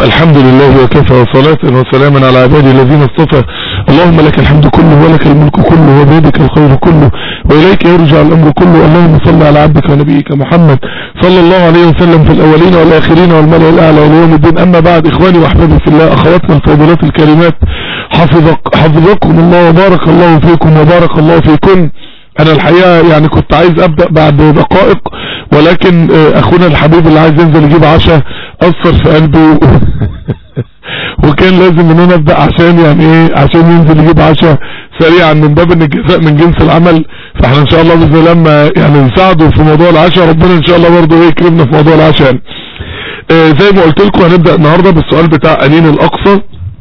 الحمد لله وكفى وصلاة وسلاما على عبادي الذين اصطفى اللهم لك الحمد كله ولك الملك كله وبيدك الخير كله وإليك يرجع الأمر كله اللهم صل على عبدك ونبيك محمد صلى الله عليه وسلم في الأولين والآخرين والملأ الأعلى واليوم الدين أما بعد إخواني وأحبابي في الله أخواتنا الفاضلات الكريمات حفظك حفظكم الله وبارك الله فيكم وبارك الله فيكم انا الحقيقة يعني كنت عايز ابدأ بعد دقائق ولكن اخونا الحبيب اللي عايز ينزل يجيب عشاء اثر في قلبي وكان لازم ان انا ابدأ عشان يعني ايه عشان ينزل يجيب عشاء سريعا من باب ان الجزاء من جنس العمل فاحنا ان شاء الله باذن الله لما يعني نساعده في موضوع العشاء ربنا ان شاء الله برضه ايه يكرمنا في موضوع العشاء آه زي ما قلت لكم هنبدأ النهاردة بالسؤال بتاع انين الاقصى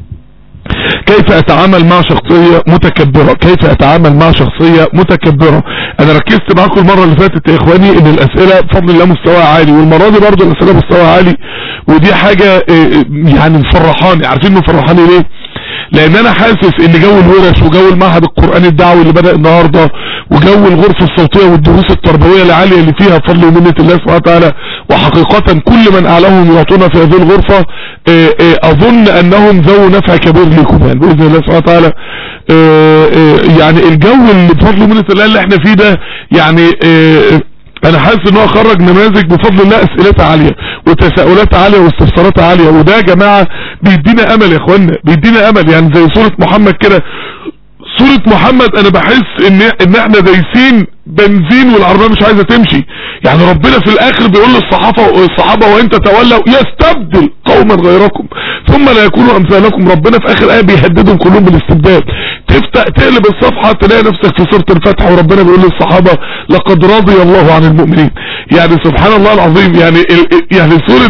كيف اتعامل مع شخصية متكبرة كيف اتعامل مع شخصية متكبرة انا ركزت معاكم المرة اللي فاتت يا اخواني ان الاسئلة بفضل الله مستواها عالي والمرة دي برضه الاسئلة مستواها عالي ودي حاجة يعني مفرحاني عارفين مفرحاني ليه لان انا حاسس ان جو الورش وجو المعهد القرآني الدعوي اللي بدأ النهاردة وجو الغرفة الصوتية والدروس التربوية العالية اللي فيها بفضل ومنة الله سبحانه وتعالى وحقيقة كل من اعلمهم يعطونا في هذه الغرفة اظن انهم ذو نفع كبير لكم يعني باذن الله سبحانه وتعالى يعني الجو اللي بفضل ومنة الله اللي احنا فيه ده يعني انا حاسس ان هو خرج نماذج بفضل الله اسئلتها عالية وتساؤلات عالية واستفسارات عالية وده يا جماعة بيدينا امل يا اخوانا بيدينا امل يعني زي سورة محمد كده سورة محمد انا بحس ان ان احنا دايسين بنزين والعربية مش عايزة تمشي يعني ربنا في الاخر بيقول للصحابة والصحابة وان تتولوا يستبدل قوما غيركم ثم لا يكونوا امثالكم ربنا في اخر ايه بيهددهم كلهم بالاستبدال تفتح تقلب الصفحة تلاقي نفسك في سورة الفتح وربنا بيقول للصحابة لقد رضي الله عن المؤمنين يعني سبحان الله العظيم يعني ال يعني سورة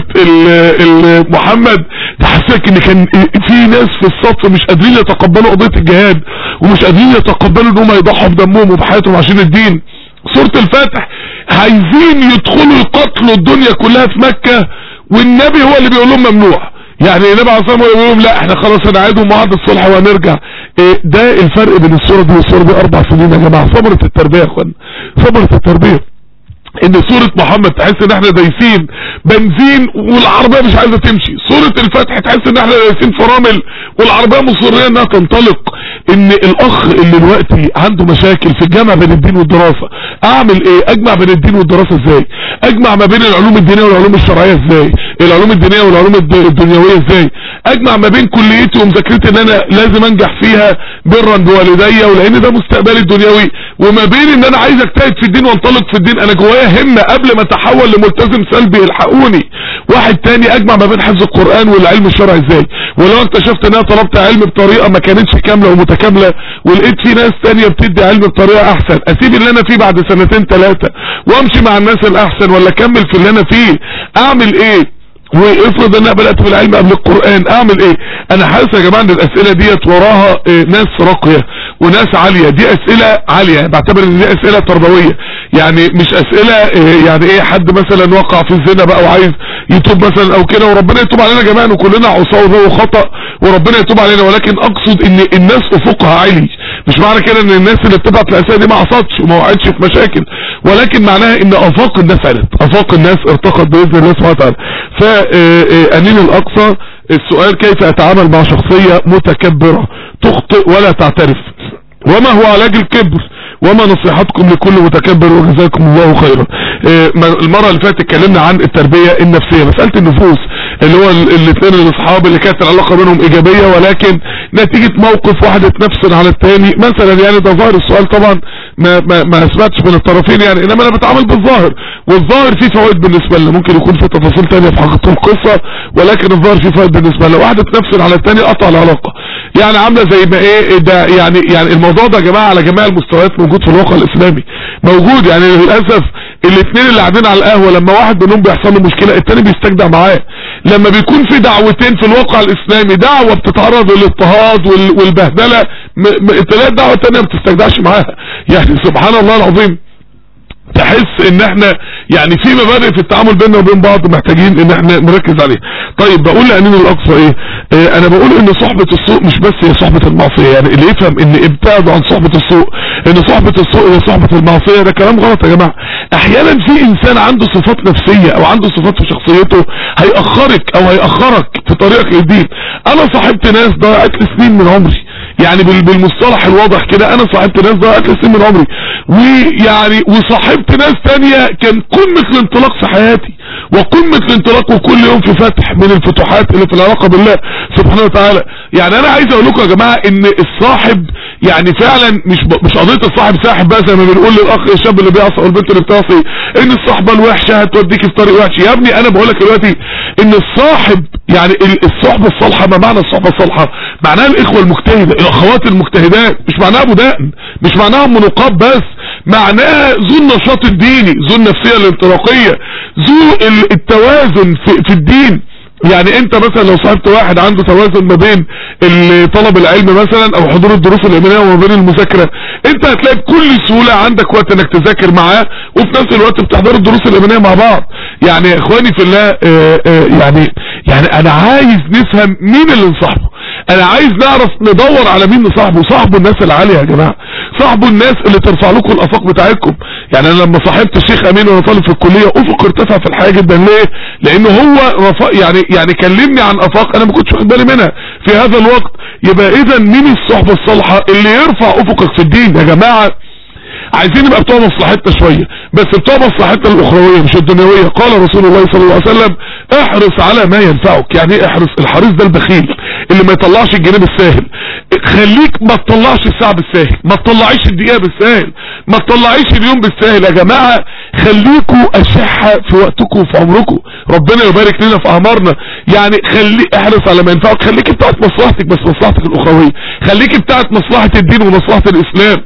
ال محمد تحسسك ان كان في ناس في الصف مش قادرين يتقبلوا قضية الجهاد ومش قادرين يتقبلوا ان هم يضحوا بدمهم وبحياتهم عشان الدين سورة الفاتح عايزين يدخلوا يقتلوا الدنيا كلها في مكة والنبي هو اللي بيقول لهم ممنوع يعني النبي عليه الصلاه والسلام يقول لهم لا احنا خلاص هنعيدهم معاهد الصلح وهنرجع إيه ده الفرق بين الصوره دي والصوره دي اربع سنين يا جماعه ثمره التربيه يا اخوان ثمره التربيه ان سورة محمد تحس ان احنا دايسين بنزين والعربية مش عايزة تمشي سورة الفتح تحس ان احنا دايسين فرامل والعربية مصرية انها تنطلق ان الاخ اللي دلوقتي عنده مشاكل في الجامع بين الدين والدراسة اعمل ايه اجمع بين الدين والدراسة ازاي اجمع ما بين العلوم الدينية والعلوم الشرعية ازاي العلوم الدينية والعلوم الدنيوية ازاي اجمع ما بين كليتي ومذاكرتي ان انا لازم انجح فيها برا بوالدي ولان ده مستقبلي الدنيوي وما بين ان انا عايز اجتهد في الدين وانطلق في الدين انا جوايا همة قبل ما اتحول لملتزم سلبي الحقوني واحد تاني اجمع ما بين حفظ القرآن والعلم الشرعي ازاي ولو اكتشفت ان انا طلبت علم بطريقة ما كانتش كاملة ومتكاملة ولقيت في ناس تانية بتدي علم بطريقة احسن اسيب اللي انا فيه بعد سنتين ثلاثة وامشي مع الناس الاحسن ولا اكمل في اللي انا فيه اعمل ايه وافرض ان انا بدأت بالعلم قبل القرآن اعمل ايه انا حاسس يا جماعة ان الاسئلة ديت وراها إيه ناس راقية وناس عالية دي اسئلة عالية بعتبر ان دي اسئلة تربوية يعني مش اسئلة إيه يعني ايه حد مثلا وقع في الزنا بقى وعايز يتوب مثلا او كده وربنا يتوب علينا جميعا وكلنا عصاه وخطأ وربنا يتوب علينا ولكن اقصد ان الناس افقها عالي مش معنى كده ان الناس اللي بتبعت الاسئلة دي ما عصتش وما وقعتش في مشاكل ولكن معناها ان افاق الناس علت افاق الناس ارتقت باذن الله سبحانه وتعالى فانين الاقصى السؤال كيف اتعامل مع شخصية متكبرة تخطئ ولا تعترف وما هو علاج الكبر وما نصيحتكم لكل متكبر وجزاكم الله خيرا المرة اللي فاتت اتكلمنا عن التربية النفسية مسألة النفوس اللي هو الاثنين الاصحاب اللي كانت العلاقة بينهم ايجابية ولكن نتيجة موقف واحد اتنفسن على الثاني مثلا يعني ده ظاهر السؤال طبعا ما, ما, ما اثبتش من الطرفين يعني انما انا بتعامل بالظاهر والظاهر فيه فوائد بالنسبة لنا ممكن يكون في تفاصيل تانية في حقيقة القصة ولكن الظاهر فيه فوائد بالنسبة لنا واحد اتنفسن على الثاني قطع العلاقة يعني عاملة زي ما ايه ده يعني يعني الموضوع ده يا جماعة على جميع المستويات موجود في الواقع الاسلامي موجود يعني للأسف الاثنين اللي قاعدين على القهوة لما واحد منهم بيحصل له مشكلة التاني بيستجدع معاه لما بيكون في دعوتين في الواقع الاسلامي دعوة بتتعرض للاضطهاد والبهدلة تلاقي الدعوة التانية ما بتستجدعش معاها يعني سبحان الله العظيم تحس ان احنا يعني في مبادئ في التعامل بيننا وبين بعض محتاجين ان احنا نركز عليها طيب بقول لامين الاقصى ايه اه انا بقول ان صحبة السوء مش بس هي صحبة المعصية يعني اللي يفهم ان ابتعدوا عن صحبة السوء ان صحبة السوء هي صحبة المعصية ده كلام غلط يا جماعة احيانا في انسان عنده صفات نفسية او عنده صفات في شخصيته هيأخرك او هيأخرك في طريقك للدين انا صاحبت ناس ضيعت لي سنين من عمري يعني بالمصطلح الواضح كده انا صاحبت ناس ضيعت لي سنين من عمري ويعني وصاحبت ناس تانية كان قمة الانطلاق في حياتي وقمة الانطلاق وكل يوم في فتح من الفتوحات اللي في العلاقة بالله سبحانه وتعالى يعني انا عايز اقول لكم يا جماعة ان الصاحب يعني فعلا مش ب... مش قضية الصاحب ساحب بقى زي ما بنقول للاخ الشاب اللي بيعصى والبنت اللي بتعصي ان الصحبة الوحشة هتوديك في طريق وحش يا ابني انا بقول لك دلوقتي ان الصاحب يعني الصحبة الصالحة ما معنى الصحبة الصالحة معناها الاخوة المجتهدة الاخوات المجتهدات مش معناها ابو دقن مش معناها ام نقاب بس معناها ذو النشاط الديني ذو النفسية الانطلاقية ذو التوازن في, في الدين يعني انت مثلا لو صاحبت واحد عنده توازن ما بين طلب العلم مثلا او حضور الدروس الايمانيه وما بين المذاكره انت هتلاقي بكل سهوله عندك وقت انك تذاكر معاه وفي نفس الوقت بتحضر الدروس الايمانيه مع بعض يعني يا اخواني في الله اه اه يعني يعني انا عايز نفهم مين اللي نصاحبه انا عايز نعرف ندور على مين نصاحبه صاحبه الناس العاليه يا جماعه صاحبه الناس اللي ترفع لكم الافاق بتاعتكم يعني انا لما صاحبت الشيخ امين وانا طالب في الكليه افق ارتفع في الحياه جدا ليه لان هو رفع يعني يعني كلمني عن افاق انا ما كنتش واخد بالي منها في هذا الوقت يبقى اذا مين الصحبه الصالحه اللي يرفع افقك في الدين يا جماعه عايزين نبقى بتوع مصلحتنا شوية بس بتوع مصلحتنا الاخروية مش الدنيوية قال رسول الله صلى الله عليه وسلم احرص على ما ينفعك يعني ايه احرص الحريص ده البخيل اللي ما يطلعش الجنيه بالساهل خليك ما تطلعش الساعة بالساهل ما تطلعيش الدقيقة بالساهل ما تطلعيش اليوم بالساهل يا جماعة خليكوا اشحة في وقتكم وفي عمركم ربنا يبارك لنا في اعمارنا يعني خلي احرص على ما ينفعك خليك بتاعت مصلحتك بس مصلحتك الاخروية خليك بتاعت مصلحة الدين ومصلحة الاسلام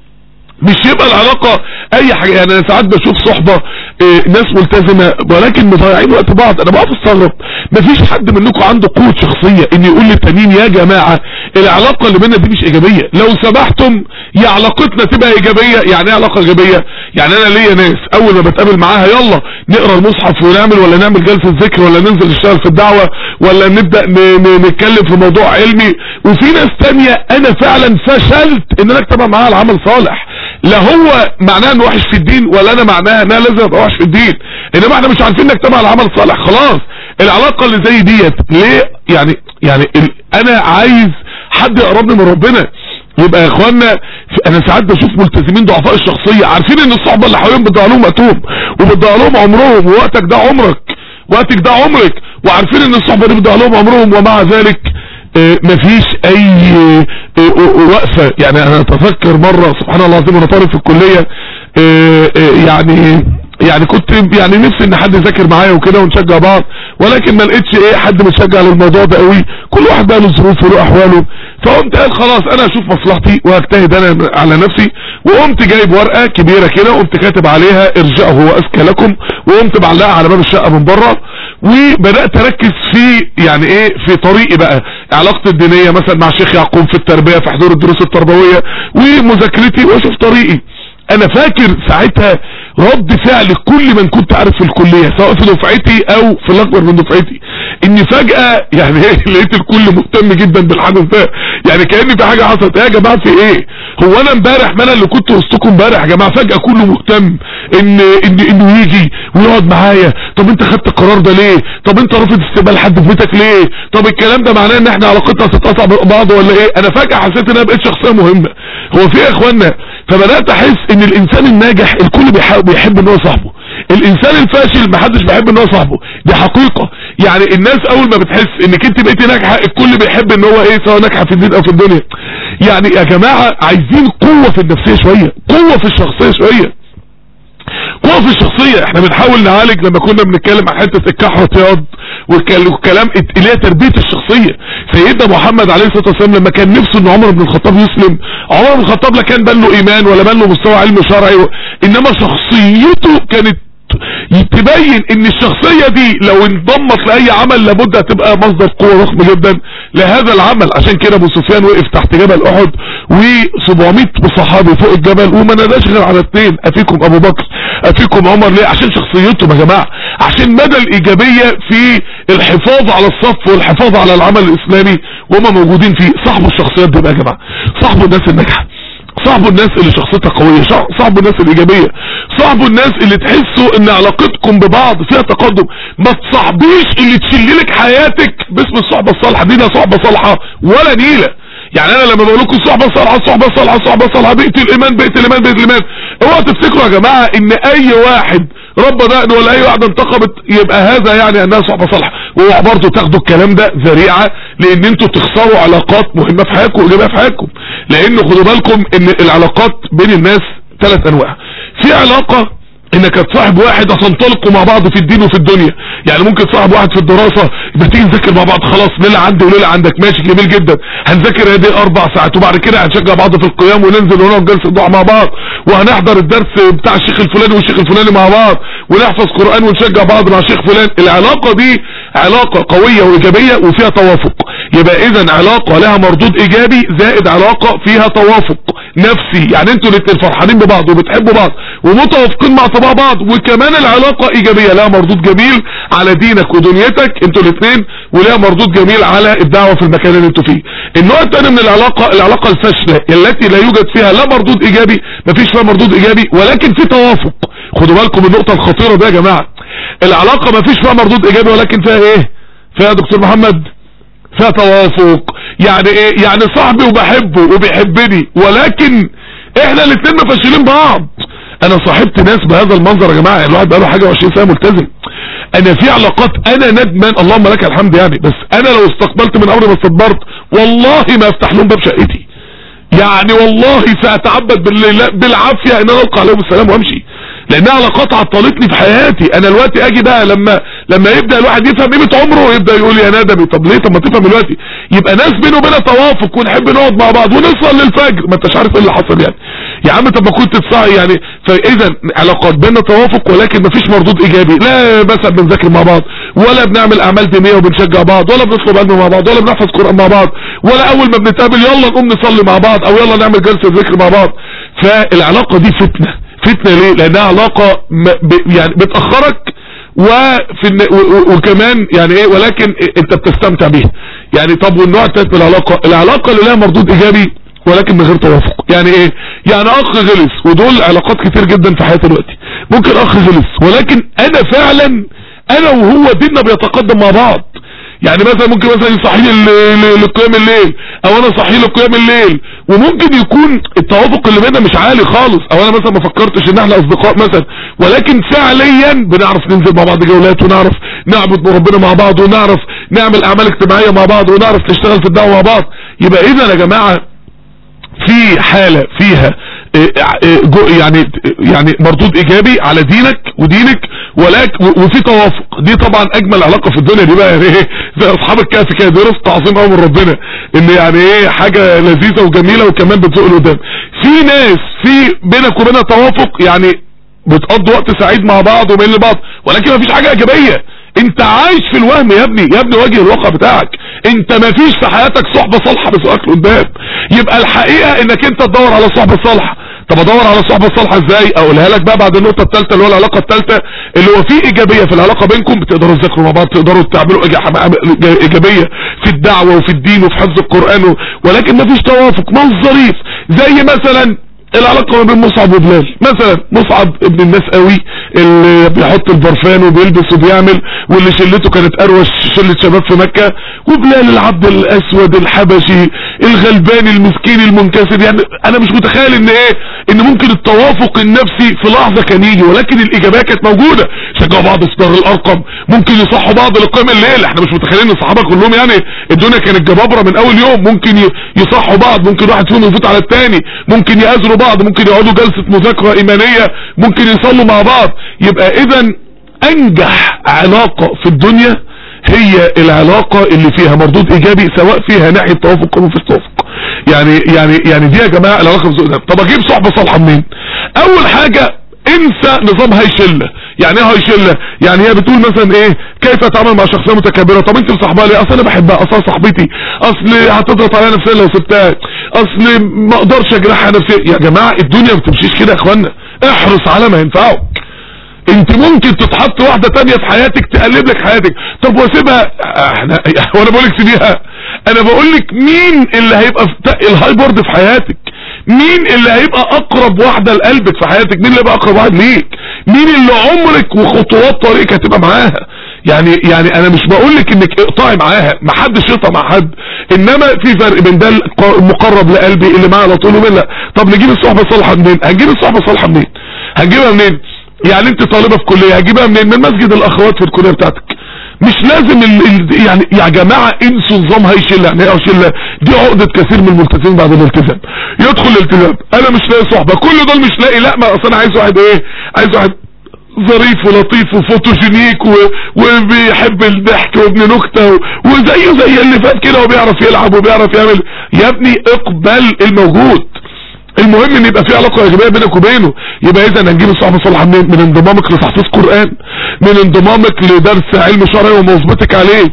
مش يبقى العلاقة اي حاجة يعني انا ساعات بشوف صحبة إيه ناس ملتزمة ولكن مضيعين وقت بعض انا بقف استغرب مفيش حد منكم عنده قوة شخصية ان يقول للتانيين يا جماعة العلاقة اللي بينا دي مش ايجابية لو سمحتم يا علاقتنا تبقى ايجابية يعني ايه علاقة ايجابية يعني انا ليا ناس اول ما بتقابل معاها يلا نقرا المصحف ونعمل ولا نعمل جلسة ذكر ولا ننزل نشتغل في الدعوة ولا نبدأ نتكلم في موضوع علمي وفي ناس تانية انا فعلا فشلت ان انا اكتبها معاها العمل صالح لا هو معناه انه وحش في الدين ولا انا معناها ان انا لازم ابقى وحش في الدين انما احنا مش عارفين نجتمع على عمل صالح خلاص العلاقة اللي زي ديت ليه يعني يعني ال... انا عايز حد يقربني من ربنا يبقى يا اخوانا انا ساعات بشوف ملتزمين ضعفاء الشخصية عارفين ان الصحبة اللي حواليهم بتضيع لهم وقتهم وبتضيع لهم عمرهم ووقتك ده عمرك وقتك ده عمرك وعارفين ان الصحبة دي بتضيع لهم عمرهم ومع ذلك اه مفيش اي اه وقفة يعني انا اتذكر مرة سبحان الله العظيم وانا طالب في الكلية اه يعني يعني كنت يعني نفسي ان حد يذاكر معايا وكده ونشجع بعض ولكن ما لقيتش ايه حد مشجع للموضوع ده قوي كل واحد بقى له ظروفه وله احواله فقمت قال خلاص انا اشوف مصلحتي واجتهد انا على نفسي وقمت جايب ورقة كبيرة كده وقمت كاتب عليها ارجعوا هو اذكى لكم وقمت معلقها على باب الشقة من بره وبدأت اركز في يعني ايه في طريقي بقى علاقتي الدينية مثلا مع الشيخ يعقوب في التربية في حضور الدروس التربوية ومذاكرتي واشوف طريقي انا فاكر ساعتها رد فعل كل من كنت عارف في الكلية سواء في دفعتي او في الاكبر من دفعتي اني فجأة يعني لقيت الكل مهتم جدا بالحدث ده يعني كأن في حاجة حصلت يا جماعة في ايه هو انا امبارح ما انا اللي كنت وسطكم امبارح يا جماعة فجأة كله مهتم ان ان انه يجي ويقعد معايا طب انت خدت القرار ده ليه طب انت رافض استقبال حد في بيتك ليه طب الكلام ده معناه ان احنا علاقتنا هتتقطع بعض ولا ايه انا فجأة حسيت ان انا بقيت شخصية مهمة هو في يا اخوانا فبدأت احس ان الانسان الناجح الكل بيحب, بيحب ان هو صاحبه الانسان الفاشل محدش بيحب ان هو صاحبه دي حقيقة يعني الناس اول ما بتحس انك انت بقيتي ناجحة الكل بيحب ان هو ايه سواء ناجحة في الدين او في الدنيا يعني يا جماعة عايزين قوة في النفسية شوية قوة في الشخصية شوية قوة في الشخصية احنا بنحاول نعالج لما كنا بنتكلم عن حتة الكح واطياد والكلام اللي هي تربية الشخصية سيدنا محمد عليه الصلاة والسلام لما كان نفسه ان عمر بن الخطاب يسلم عمر بن الخطاب لا كان بان له ايمان ولا بان له مستوى علم شرعي و... انما شخصيته كانت تبين ان الشخصية دي لو انضمت لاي عمل لابد هتبقى مصدر قوة ضخم جدا لهذا العمل عشان كده ابو سفيان وقف تحت جبل احد و700 صحابي فوق الجبل وما ناداش غير على اثنين افيكم ابو بكر افيكم عمر ليه عشان شخصيتهم يا جماعة عشان مدى الايجابية في الحفاظ على الصف والحفاظ على العمل الاسلامي وهم موجودين فيه صاحبوا الشخصيات دي بقى يا جماعة صاحبوا الناس الناجحة صاحبوا الناس اللي شخصيتها قوية صاحبوا الناس الايجابية صاحبوا الناس اللي تحسوا ان علاقتكم ببعض فيها تقدم ما تصاحبيش اللي تشللك حياتك باسم الصحبة الصالحة دي لا صحبة صالحة ولا نيلة يعني انا لما بقول لكم صحبة صالحة صحبة صالحة صحبة صالحة بيئة الايمان بيئة الايمان بيئة الايمان اوعوا تفتكروا يا جماعة ان اي واحد رب دقن ولا اي واحدة انتقبت يبقى هذا يعني انها صحبة صالحة وهو برضه تاخدوا الكلام ده ذريعة لان انتوا تخسروا علاقات مهمة في حياتكم وايجابية في حياتكم لان خدوا بالكم ان العلاقات بين الناس ثلاث انواع في علاقة انك تصاحب واحد عشان تلقوا مع بعض في الدين وفي الدنيا يعني ممكن تصاحب واحد في الدراسة يبقى تيجي نذاكر مع بعض خلاص ليلة عندي وليلة عندك ماشي جميل جدا هنذاكر هذه اربع ساعات وبعد كده هنشجع بعض في القيام وننزل ونقعد جلسة ضوء مع بعض وهنحضر الدرس بتاع الشيخ الفلاني والشيخ الفلاني مع بعض ونحفظ قرآن ونشجع بعض مع الشيخ فلان العلاقة دي علاقة قوية وايجابية وفيها توافق يبقى اذا علاقة لها مردود ايجابي زائد علاقة فيها توافق نفسي يعني انتوا الاتنين فرحانين ببعض وبتحبوا بعض ومتوافقين مع طباع بعض وكمان العلاقة ايجابية لها مردود جميل على دينك ودنيتك انتوا الاتنين ولها مردود جميل على الدعوة في المكان اللي انتوا فيه النوع الثاني من العلاقة العلاقة الفاشلة التي لا يوجد فيها لا مردود ايجابي مفيش فيها مردود ايجابي ولكن في توافق خدوا بالكم من النقطة الخطيرة دي يا جماعة العلاقة مفيش فيها مردود ايجابي ولكن فيها ايه فيها دكتور محمد فيها توافق يعني ايه يعني صاحبي وبحبه وبيحبني ولكن احنا الاتنين مفشلين بعض انا صاحبت ناس بهذا المنظر يا جماعة الواحد بقاله حاجة وعشرين سنة ملتزم انا في علاقات انا ندمان اللهم لك الحمد يعني بس انا لو استقبلت من امري ما استدبرت والله ما افتح لهم باب شقتي يعني والله ساتعبد بالعافية ان انا القى عليهم السلام وامشي لانها علاقات عطلتني في حياتي انا دلوقتي اجي بقى لما لما يبدا الواحد يفهم قيمه عمره يبدا يقول يا ندمي طب ليه طب ما تفهم دلوقتي يبقى ناس بينه وبينها توافق ونحب نقعد مع بعض ونصل للفجر ما انتش عارف ايه اللي حصل يعني يا عم طب ما كنت تصحي يعني فاذا علاقات بيننا توافق ولكن ما فيش مردود ايجابي لا مثلا بنذاكر مع بعض ولا بنعمل اعمال دينيه وبنشجع بعض ولا بنطلب علم مع بعض ولا بنحفظ قران مع بعض ولا اول ما بنتقابل يلا نقوم نصلي مع بعض او يلا نعمل جلسه ذكر مع بعض فالعلاقه دي فتنه فتنة ليه لانها علاقة يعني بتأخرك وفي وكمان يعني ايه ولكن انت بتستمتع بيها يعني طب والنوع الثالث من العلاقة العلاقة اللي لها مردود ايجابي ولكن من غير توافق يعني ايه يعني اخ غلس ودول علاقات كتير جدا في حياتي دلوقتي ممكن اخ غلس ولكن انا فعلا انا وهو ديننا بيتقدم مع بعض يعني مثلا ممكن مثلا يصحيني لقيام الليل او انا صحي لقيام الليل وممكن يكون التوافق اللي بيننا مش عالي خالص او انا مثلا ما فكرتش ان احنا اصدقاء مثلا ولكن فعليا بنعرف ننزل مع بعض جولات ونعرف نعبد ربنا مع بعض ونعرف نعمل اعمال اجتماعية مع بعض ونعرف نشتغل في الدعوة مع بعض يبقى اذا يا جماعة في حالة فيها يعني يعني مردود ايجابي على دينك ودينك ولكن وفي توافق دي طبعا اجمل علاقة في الدنيا دي بقى يعني ايه زي اصحاب الكهف كده بيرفض تعظيم قوي من ربنا ان يعني ايه حاجة لذيذة وجميلة وكمان بتزق لقدام في ناس في بينك وبينها توافق يعني بتقضوا وقت سعيد مع بعض وبين لبعض ولكن مفيش حاجة ايجابية انت عايش في الوهم يا ابني يا ابني واجه الواقع بتاعك انت مفيش في حياتك صحبة صالحة بسؤالك قدام يبقى الحقيقة انك انت تدور على صحبة صالحة طب ادور على صحبة صالحة ازاي اقولها لك بقى بعد النقطة الثالثة اللي هو العلاقة الثالثة اللي هو في ايجابية في العلاقة بينكم بتقدروا تذاكروا مع بعض تقدروا تعملوا ايجابية في الدعوة وفي الدين وفي حفظ القرآن ولكن مفيش توافق ما هو ظريف زي مثلا العلاقة ما بين مصعب وبلال مثلا مصعب ابن الناس قوي اللي بيحط البرفان وبيلبس وبيعمل واللي شلته كانت اروش شلة شباب في مكة وبلال العبد الاسود الحبشي الغلبان المسكين المنكسر يعني انا مش متخيل ان ايه ان ممكن التوافق النفسي في لحظة كان يجي ولكن الاجابات كانت موجودة شجعوا بعض في دار الارقم ممكن يصحوا بعض لقيام الليل احنا مش متخيلين ان الصحابة كلهم يعني الدنيا كانت جبابرة من اول يوم ممكن يصحوا بعض ممكن واحد فيهم يفوت على الثاني ممكن يأذروا بعض ممكن يقعدوا جلسة مذاكرة ايمانية ممكن يصلوا مع بعض يبقى اذا انجح علاقة في الدنيا هي العلاقة اللي فيها مردود ايجابي سواء فيها ناحية توافق او مفيش توافق يعني يعني يعني دي يا جماعة العلاقة في طب اجيب صحبة صالحة منين اول حاجة انسى نظام هاي شله يعني ايه هاي شله يعني هي بتقول مثلا ايه كيف اتعامل مع شخصيه متكبره طب انت مصاحبها ليه اصل انا بحبها اصل صاحبتي اصل هتضغط عليا نفسيا لو سبتها اصل ما اقدرش اجرحها نفسيا يا جماعه الدنيا ما بتمشيش كده يا اخوانا احرص على ما ينفعك انت ممكن تتحط واحدة تانية في حياتك تقلب لك حياتك طب واسيبها احنا وانا بقول لك سيبيها انا بقول لك مين اللي هيبقى في الهاي بورد في حياتك مين اللي هيبقى اقرب واحدة لقلبك في حياتك مين اللي هيبقى اقرب واحد ليك مين اللي عمرك وخطوات طريقك هتبقى معاها يعني يعني انا مش بقول لك انك اقطعي معاها ما حدش يقطع مع حد انما في فرق بين ده المقرب لقلبي اللي معاه على طول ومين لا طب نجيب الصحبه الصالحه منين هنجيب الصحبه الصالحه منين هنجيبها منين يعني انت طالبة في كلية هجيبها منين من مسجد الاخوات في الكلية بتاعتك مش لازم ال ال يعني يا جماعة انسوا نظام هاي شلة يعني ايه شلة دي عقدة كثير من الملتزمين بعد الالتزام يدخل الالتزام انا مش لاقي صحبة كل دول مش لاقي لا ما اصل انا عايز واحد ايه عايز واحد ظريف ولطيف وفوتوجينيك و... وبيحب الضحك وابن نكتة و... وزيه زي اللي فات كده وبيعرف يلعب وبيعرف يعمل يا ابني اقبل الموجود المهم ان يبقى في علاقه ايجابيه بينك وبينه يبقى اذا هنجيب الصحبه الصالحه منين من انضمامك لتحفيظ قران من انضمامك لدرس علم شرعي ومواظبتك عليه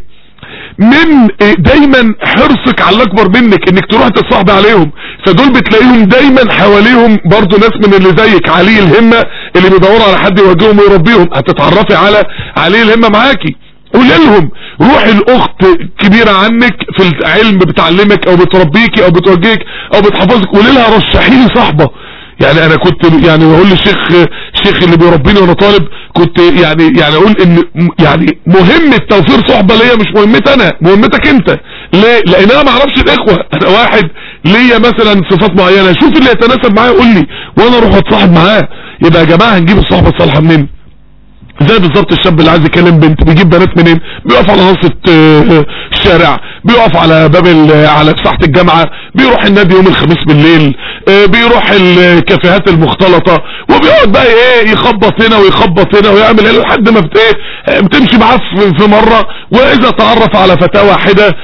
من دايما حرصك على الاكبر منك انك تروح تصاحب عليهم فدول بتلاقيهم دايما حواليهم برضو ناس من اللي زيك علي الهمه اللي بيدوروا على حد يوجههم ويربيهم هتتعرفي على علي الهمه معاكي قول لهم روح الاخت كبيرة عنك في العلم بتعلمك او بتربيكي او بتوجهك او بتحفظك قول لها رشحي لي صاحبة يعني انا كنت يعني بقول للشيخ الشيخ اللي بيربيني وانا طالب كنت يعني يعني اقول ان يعني مهمة توفير صحبة ليا مش مهمتي انا مهمتك انت ليه لان انا ما اعرفش الاخوة انا واحد ليا مثلا صفات معينة شوف اللي يتناسب معايا قول لي وانا اروح اتصاحب معاه يبقى يا جماعة هنجيب الصحبة الصالحة منين زي بالظبط الشاب اللي عايز يكلم بنت بيجيب بنات منين بيقف على نصة الشارع بيقف على باب على ساحة الجامعة بيروح النادي يوم الخميس بالليل بيروح الكافيهات المختلطة وبيقعد بقى ايه يخبط هنا ويخبط هنا ويعمل ايه لحد ما بت ايه بتمشي معاه في مرة واذا تعرف على فتاة واحدة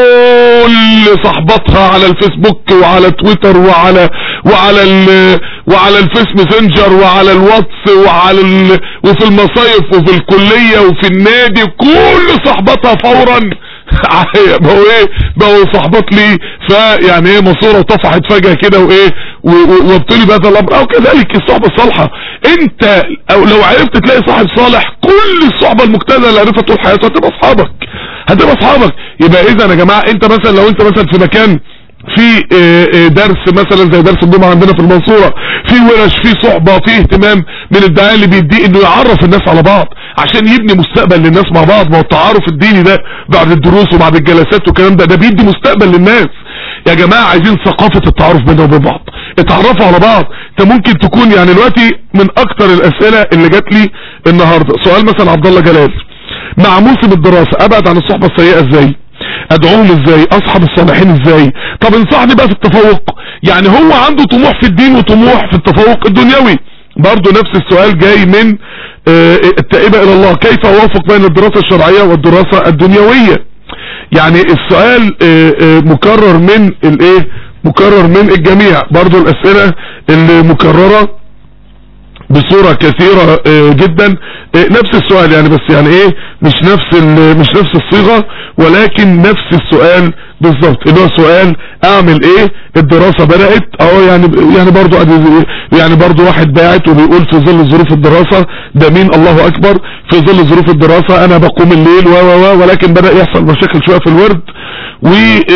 كل صحباتها على الفيسبوك وعلى تويتر وعلى وعلى ال وعلى الفيس ماسنجر وعلى الواتس وعلى ال وفي المصايف وفي الكلية وفي النادي كل صحباتها فورا بقوا ايه بقوا صحبات لي فيعني ايه ماسوره طفحت فجأة كده وايه وابتلي بهذا الامر او كذلك الصحبة الصالحة انت او لو عرفت تلاقي صاحب صالح كل الصحبة المجتهدة اللي عرفتها طول حياته هتبقى اصحابك هتبقى اصحابك يبقى اذا يا جماعة انت مثلا لو انت مثلا في مكان في درس مثلا زي درس الجمعة عندنا في المنصورة في ورش في صحبة في اهتمام من الدعاء اللي بيديه انه يعرف الناس على بعض عشان يبني مستقبل للناس مع بعض ما هو التعارف الديني ده بعد الدروس وبعد الجلسات والكلام ده ده بيدي مستقبل للناس يا جماعة عايزين ثقافة التعارف بيننا وبين بعض اتعرفوا على بعض انت ممكن تكون يعني دلوقتي من اكتر الاسئلة اللي جات لي النهاردة سؤال مثلا عبد الله جلال مع موسم الدراسة ابعد عن الصحبة السيئة ازاي ادعوهم ازاي اصحاب الصالحين ازاي طب انصحني بقى في التفوق يعني هو عنده طموح في الدين وطموح في التفوق الدنيوي برضه نفس السؤال جاي من اه التائبة الى الله كيف اوافق بين الدراسة الشرعية والدراسة الدنيوية يعني السؤال اه اه مكرر من الايه مكرر من الجميع برضه الاسئلة اللي مكررة بصورة كثيرة جدا نفس السؤال يعني بس يعني ايه مش نفس مش نفس الصيغة ولكن نفس السؤال بالظبط اللي هو سؤال اعمل ايه الدراسة بدأت اه يعني يعني برضو يعني برضو واحد باعت وبيقول في ظل ظروف الدراسة ده مين الله اكبر في ظل ظروف الدراسة انا بقوم الليل و و ولكن بدأ يحصل مشاكل شوية في الورد و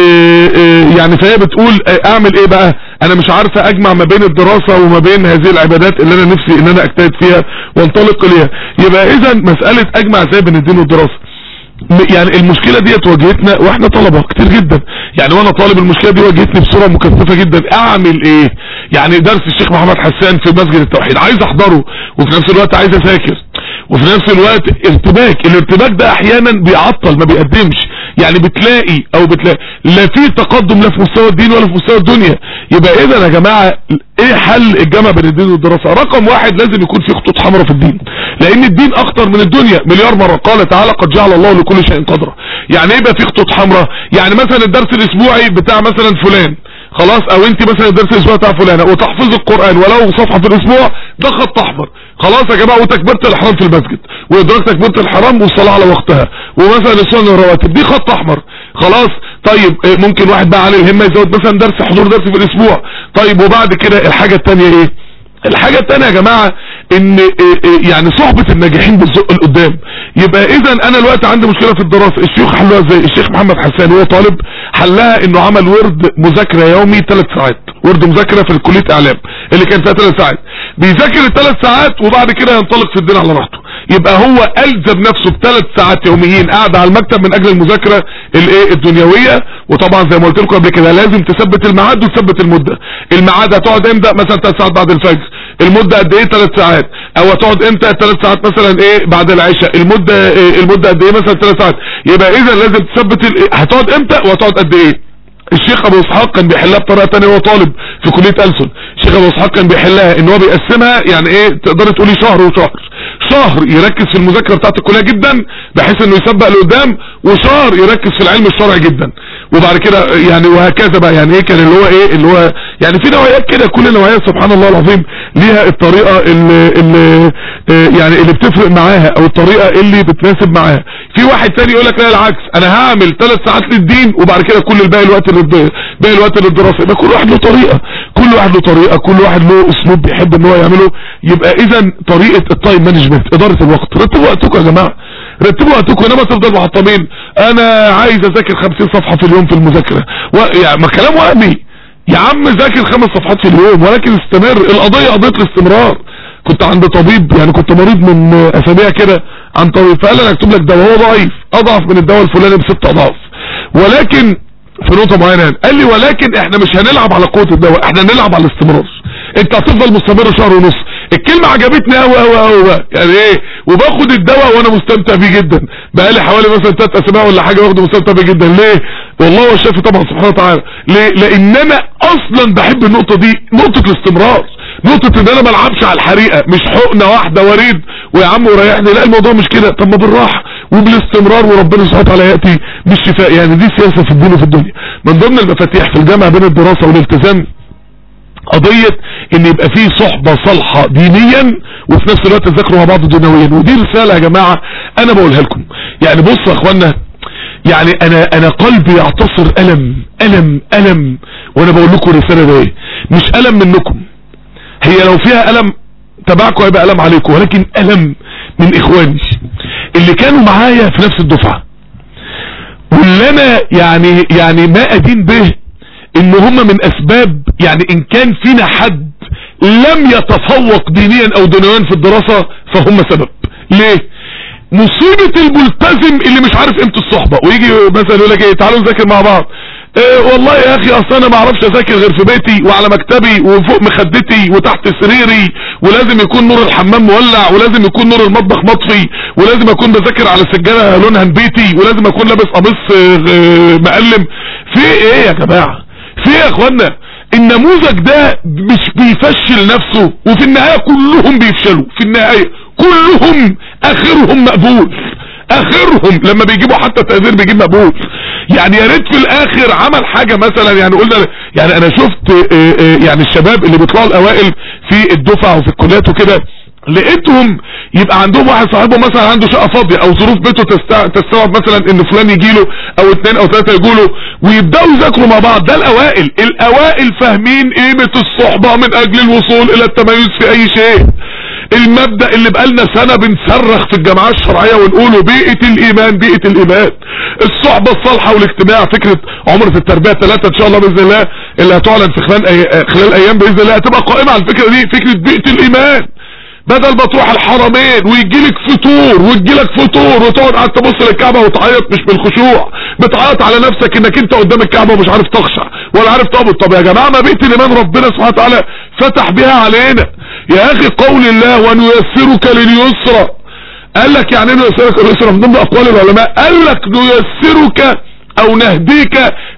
يعني فهي بتقول اعمل ايه بقى انا مش عارفة اجمع ما بين الدراسة وما بين هذه العبادات اللي انا نفسي ان انا اجتهد فيها وانطلق اليها يبقى اذا مسألة اجمع ازاي بين الدين والدراسة يعني المشكلة دي واجهتنا واحنا طلبة كتير جدا يعني وانا طالب المشكلة دي واجهتني بصورة مكثفة جدا اعمل ايه يعني درس الشيخ محمد حسان في مسجد التوحيد عايز احضره وفي نفس الوقت عايز اذاكر وفي نفس الوقت ارتباك الارتباك ده احيانا بيعطل ما بيقدمش يعني بتلاقي او بتلاقي لا في تقدم لا في مستوى الدين ولا في مستوى الدنيا يبقى اذا يا جماعة ايه حل الجمع بين الدين والدراسة رقم واحد لازم يكون في خطوط حمراء في الدين لان الدين اخطر من الدنيا مليار مرة قال تعالى قد جعل الله لكل شيء قدرا يعني ايه يبقى في خطوط حمراء يعني مثلا الدرس الاسبوعي بتاع مثلا فلان خلاص او انت مثلا درس الاسبوع بتاع فلانه وتحفظ القران ولو صفحه في الاسبوع ده خط احمر خلاص يا جماعه وتكبيره الاحرام في المسجد وادراك تكبيره الحرام والصلاه على وقتها ومثلا السنن الرواتب دي خط احمر خلاص طيب اه، ممكن واحد بقى على الهمه يزود مثلا درس حضور درس في الاسبوع طيب وبعد كده الحاجه الثانيه ايه الحاجة التانية يا جماعة ان اه، اه، يعني صحبة الناجحين بالزق لقدام يبقى اذا انا الوقت عندي مشكلة في الدراسة الشيوخ حلوها ازاي الشيخ محمد حسان هو طالب حلها انه عمل ورد مذاكرة يومي ثلاث ساعات ورد مذاكرة في الكلية اعلام اللي كان فيها ثلاث ساعات بيذاكر الثلاث ساعات وبعد كده ينطلق في الدين على راحته يبقى هو الزم نفسه بثلاث ساعات يوميين قاعد على المكتب من اجل المذاكره الايه الدنيويه وطبعا زي ما قلت لكم قبل كده لازم تثبت الميعاد وتثبت المده الميعاد هتقعد امتى مثلا ثلاث ساعات بعد الفجر المده قد ايه ثلاث ساعات او هتقعد امتى ثلاث ساعات مثلا ايه بعد العشاء المده إيه المده قد ايه مثلا ثلاث ساعات يبقى اذا لازم تثبت ال- هتقعد امتى وهتقعد قد ايه الشيخ ابو اسحاق كان بيحلها بطريقه ثانيه وهو طالب في كليه ألسن الشيخ ابو اسحاق كان بيحلها ان هو بيقسمها يعني ايه تقدر تقولي شهر وشهر شهر يركز في المذاكره بتاعت الكليه جدا بحيث انه يسبق لقدام وشهر يركز في العلم الشرعي جدا وبعد كده يعني وهكذا بقى يعني ايه كان اللي هو ايه اللي هو يعني في نوعيات كده كل نوعيه سبحان الله العظيم ليها الطريقه اللي, اللي آه، يعني اللي بتفرق معاها او الطريقه اللي بتناسب معاها في واحد تاني يقول لك لا العكس انا هعمل ثلاث ساعات للدين وبعد كده كل الباقي الوقت للد- باقي الوقت للدراسه يبقى كل واحد له طريقه كل واحد له طريقه كل واحد له اسلوب بيحب ان هو يعمله يبقى اذا طريقه التايم مانجمنت اداره الوقت رتبوا وقتكم يا جماعه رتبوا وقتكم انما تفضل محطمين انا عايز اذاكر 50 صفحه في اليوم في المذاكره و... يعني ما كلام وهمي يا عم ذاكر خمس صفحات في اليوم ولكن استمر القضيه قضيه الاستمرار كنت عند طبيب يعني كنت مريض من اسابيع كده عن طبيب فقال انا اكتب لك دواء هو ضعيف اضعف من الدواء الفلاني بست اضعاف ولكن في نقطه معينه يعني. قال لي ولكن احنا مش هنلعب على قوه الدواء احنا هنلعب على الاستمرار انت هتفضل مستمر شهر ونص الكلمه عجبتني قوي قوي قوي بقى يعني ايه وباخد الدواء وانا مستمتع بيه جدا بقالي حوالي مثلا ثلاث اسابيع ولا حاجه واخده مستمتع بيه جدا ليه والله هو الشافي طبعا سبحانه وتعالى ليه لان انا اصلا بحب النقطه دي نقطه الاستمرار نقطة ان انا ما العبش على الحريقة مش حقنة واحدة وريد ويا عم وريحني لا الموضوع مش كده طب ما بالراحة وبالاستمرار وربنا سبحانه وتعالى يأتي بالشفاء يعني دي سياسة في الدين وفي الدنيا من ضمن المفاتيح في الجامعة بين الدراسة والالتزام قضية ان يبقى فيه صحبة صالحة دينيا وفي نفس الوقت تذاكروا مع بعض دنيويا ودي رسالة يا جماعة انا بقولها لكم يعني بصوا يا اخوانا يعني انا انا قلبي يعتصر الم الم الم وانا بقول لكم الرسالة ده ايه مش الم منكم هي لو فيها الم تبعكم هيبقى الم عليكم ولكن الم من اخواني اللي كانوا معايا في نفس الدفعة واللي انا يعني يعني ما ادين به ان هم من اسباب يعني ان كان فينا حد لم يتفوق دينيا او دنيويا في الدراسة فهم سبب ليه مصيبة الملتزم اللي مش عارف قيمة الصحبة ويجي مثلا يقول لك ايه تعالوا نذاكر مع بعض إيه والله يا اخي اصل انا ما اعرفش اذاكر غير في بيتي وعلى مكتبي وفوق مخدتي وتحت سريري ولازم يكون نور الحمام مولع ولازم يكون نور المطبخ مطفي ولازم اكون بذاكر على سجادة لونها نبيتي ولازم اكون لابس قميص آه، آه، مقلم في ايه يا جماعة في ايه يا اخوانا النموذج ده مش بيفشل نفسه وفي النهاية كلهم بيفشلوا في النهاية كلهم اخرهم مقبول اخرهم لما بيجيبوا حتى تقدير بيجيب مقبول يعني يا ريت في الاخر عمل حاجة مثلا يعني قلنا يعني انا شفت آه، آه، يعني الشباب اللي بيطلعوا الاوائل في الدفعة وفي الكليات وكده لقيتهم يبقى عندهم واحد صاحبهم مثلا عنده شقه فاضيه او ظروف بيته تستع- تستوعب مثلا ان فلان يجي له او اتنين او ثلاثه يجوا له ويبداوا يذاكروا مع بعض ده الاوائل الاوائل فاهمين قيمه الصحبه من اجل الوصول الى التميز في اي شيء المبدأ اللي بقالنا سنة بنصرخ في الجامعات الشرعية ونقوله بيئة الإيمان بيئة الإيمان الصحبة الصالحة والاجتماع فكرة عمرة التربية ثلاثة إن شاء الله بإذن الله اللي هتعلن في خلال أي... خلال أيام بإذن الله هتبقى قائمة على الفكرة دي فكرة بيئة الإيمان بدل ما تروح الحرمين ويجيلك فطور ويجيلك فطور وتقعد قاعد تبص للكعبه وتعيط مش بالخشوع بتعيط على نفسك انك انت قدام الكعبه ومش عارف تخشع ولا عارف تقبض طب يا جماعه ما بيت الايمان ربنا سبحانه وتعالى فتح بيها علينا يا اخي قول الله ونيسرك لليسرى قال لك يعني ايه نيسرك لليسرى من ضمن اقوال العلماء قال لك نيسرك او نهديك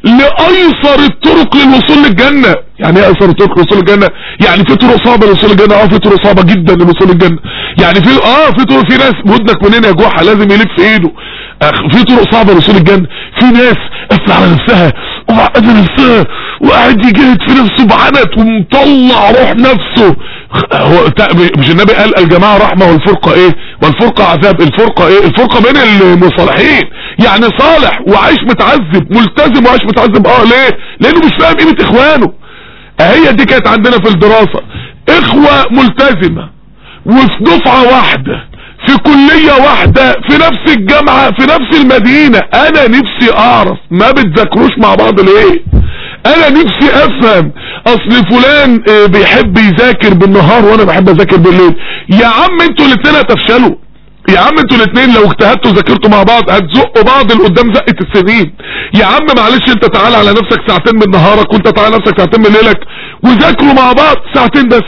لايسر الطرق للوصول للجنة يعني ايه ايسر الطرق للوصول للجنة يعني في طرق صعبة للوصول للجنة اه في طرق صعبة جدا للوصول للجنة يعني في اه في طرق في ناس ودنك منين يا جحا لازم يلف في ايده أخ في طرق صعبة للوصول للجنة في ناس قافلة على نفسها ومعقدة نفسها وقاعد يجهد في نفسه بعند ومطلع روح نفسه هو مش النبي قال الجماعة رحمة والفرقة ايه والفرقة عذاب الفرقة ايه الفرقة بين المصالحين يعني صالح وعايش متعذب ملتزم وعايش متعذب اه ليه لانه مش فاهم قيمة اخوانه هي دي كانت عندنا في الدراسة اخوة ملتزمة وفي دفعة واحدة في كلية واحدة في نفس الجامعة في نفس المدينة انا نفسي اعرف ما بتذاكروش مع بعض ليه انا نفسي افهم اصل فلان بيحب يذاكر بالنهار وانا بحب اذاكر بالليل يا عم انتوا الاتنين هتفشلوا يا عم انتوا الاتنين لو اجتهدتوا ذاكرتوا مع بعض هتزقوا بعض لقدام زقة السنين يا عم معلش انت تعالى على نفسك ساعتين من نهارك وانت تعالى نفسك ساعتين من ليلك وذاكروا مع بعض ساعتين بس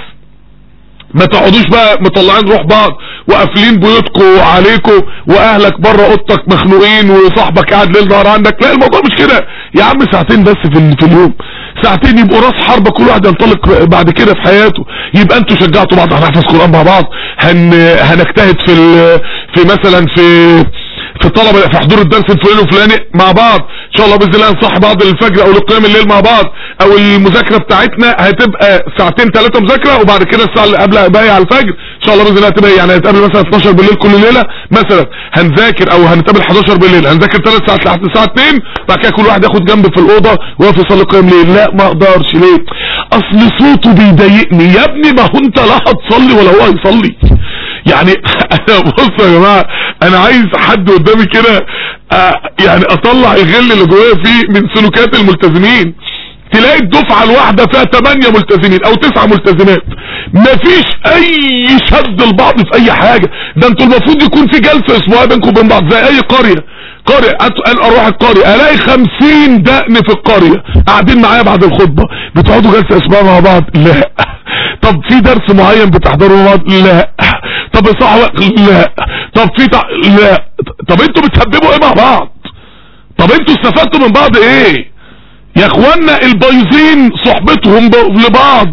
ما تقعدوش بقى مطلعين روح بعض وقافلين بيوتكم عليكم واهلك بره اوضتك مخنوقين وصاحبك قاعد ليل نهار عندك لا الموضوع مش كده يا عم ساعتين بس في, في اليوم ساعتين يبقوا راس حربة كل واحد ينطلق بعد كده في حياته يبقى انتوا شجعتوا بعض هنحفظ قرآن مع بعض هن هنجتهد في في مثلا في في طلبة في حضور الدرس الفلاني والفلاني مع بعض ان شاء الله باذن الله نصحي بعض الفجر او لقيام الليل مع بعض او المذاكره بتاعتنا هتبقى ساعتين ثلاثه مذاكره وبعد كده الساعه اللي قبل باقي على الفجر ان شاء الله باذن الله هتبقى يعني هنتقابل مثلا 12 بالليل كل ليله مثلا هنذاكر او هنتقابل 11 بالليل هنذاكر ثلاث ساعات لحد الساعه 2 بعد كده كل واحد ياخد جنب في الاوضه ويقف يصلي قيام ليل لا ما اقدرش ليه اصل صوته بيضايقني يا ابني ما هو انت لا هتصلي ولا هو هيصلي يعني انا بص يا جماعه انا عايز حد قدامي كده آه يعني اطلع الغل اللي جوايا فيه من سلوكات الملتزمين تلاقي الدفعة الواحدة فيها 8 ملتزمين او 9 ملتزمات مفيش اي شد لبعض في اي حاجة ده انتوا المفروض يكون في جلسة اسبوعية بينكم وبين بعض زي اي قرية قرية انا اروح القرية الاقي 50 دقن في القرية قاعدين معايا بعد الخطبة بتقعدوا جلسة اسبوعية مع بعض لا طب في درس معين بتحضروا مع بعض لا طب صح لا طب في تع... لا طب انتوا بتسببوا ايه مع بعض طب انتوا استفدتوا من بعض ايه يا اخوانا البايظين صحبتهم ب... لبعض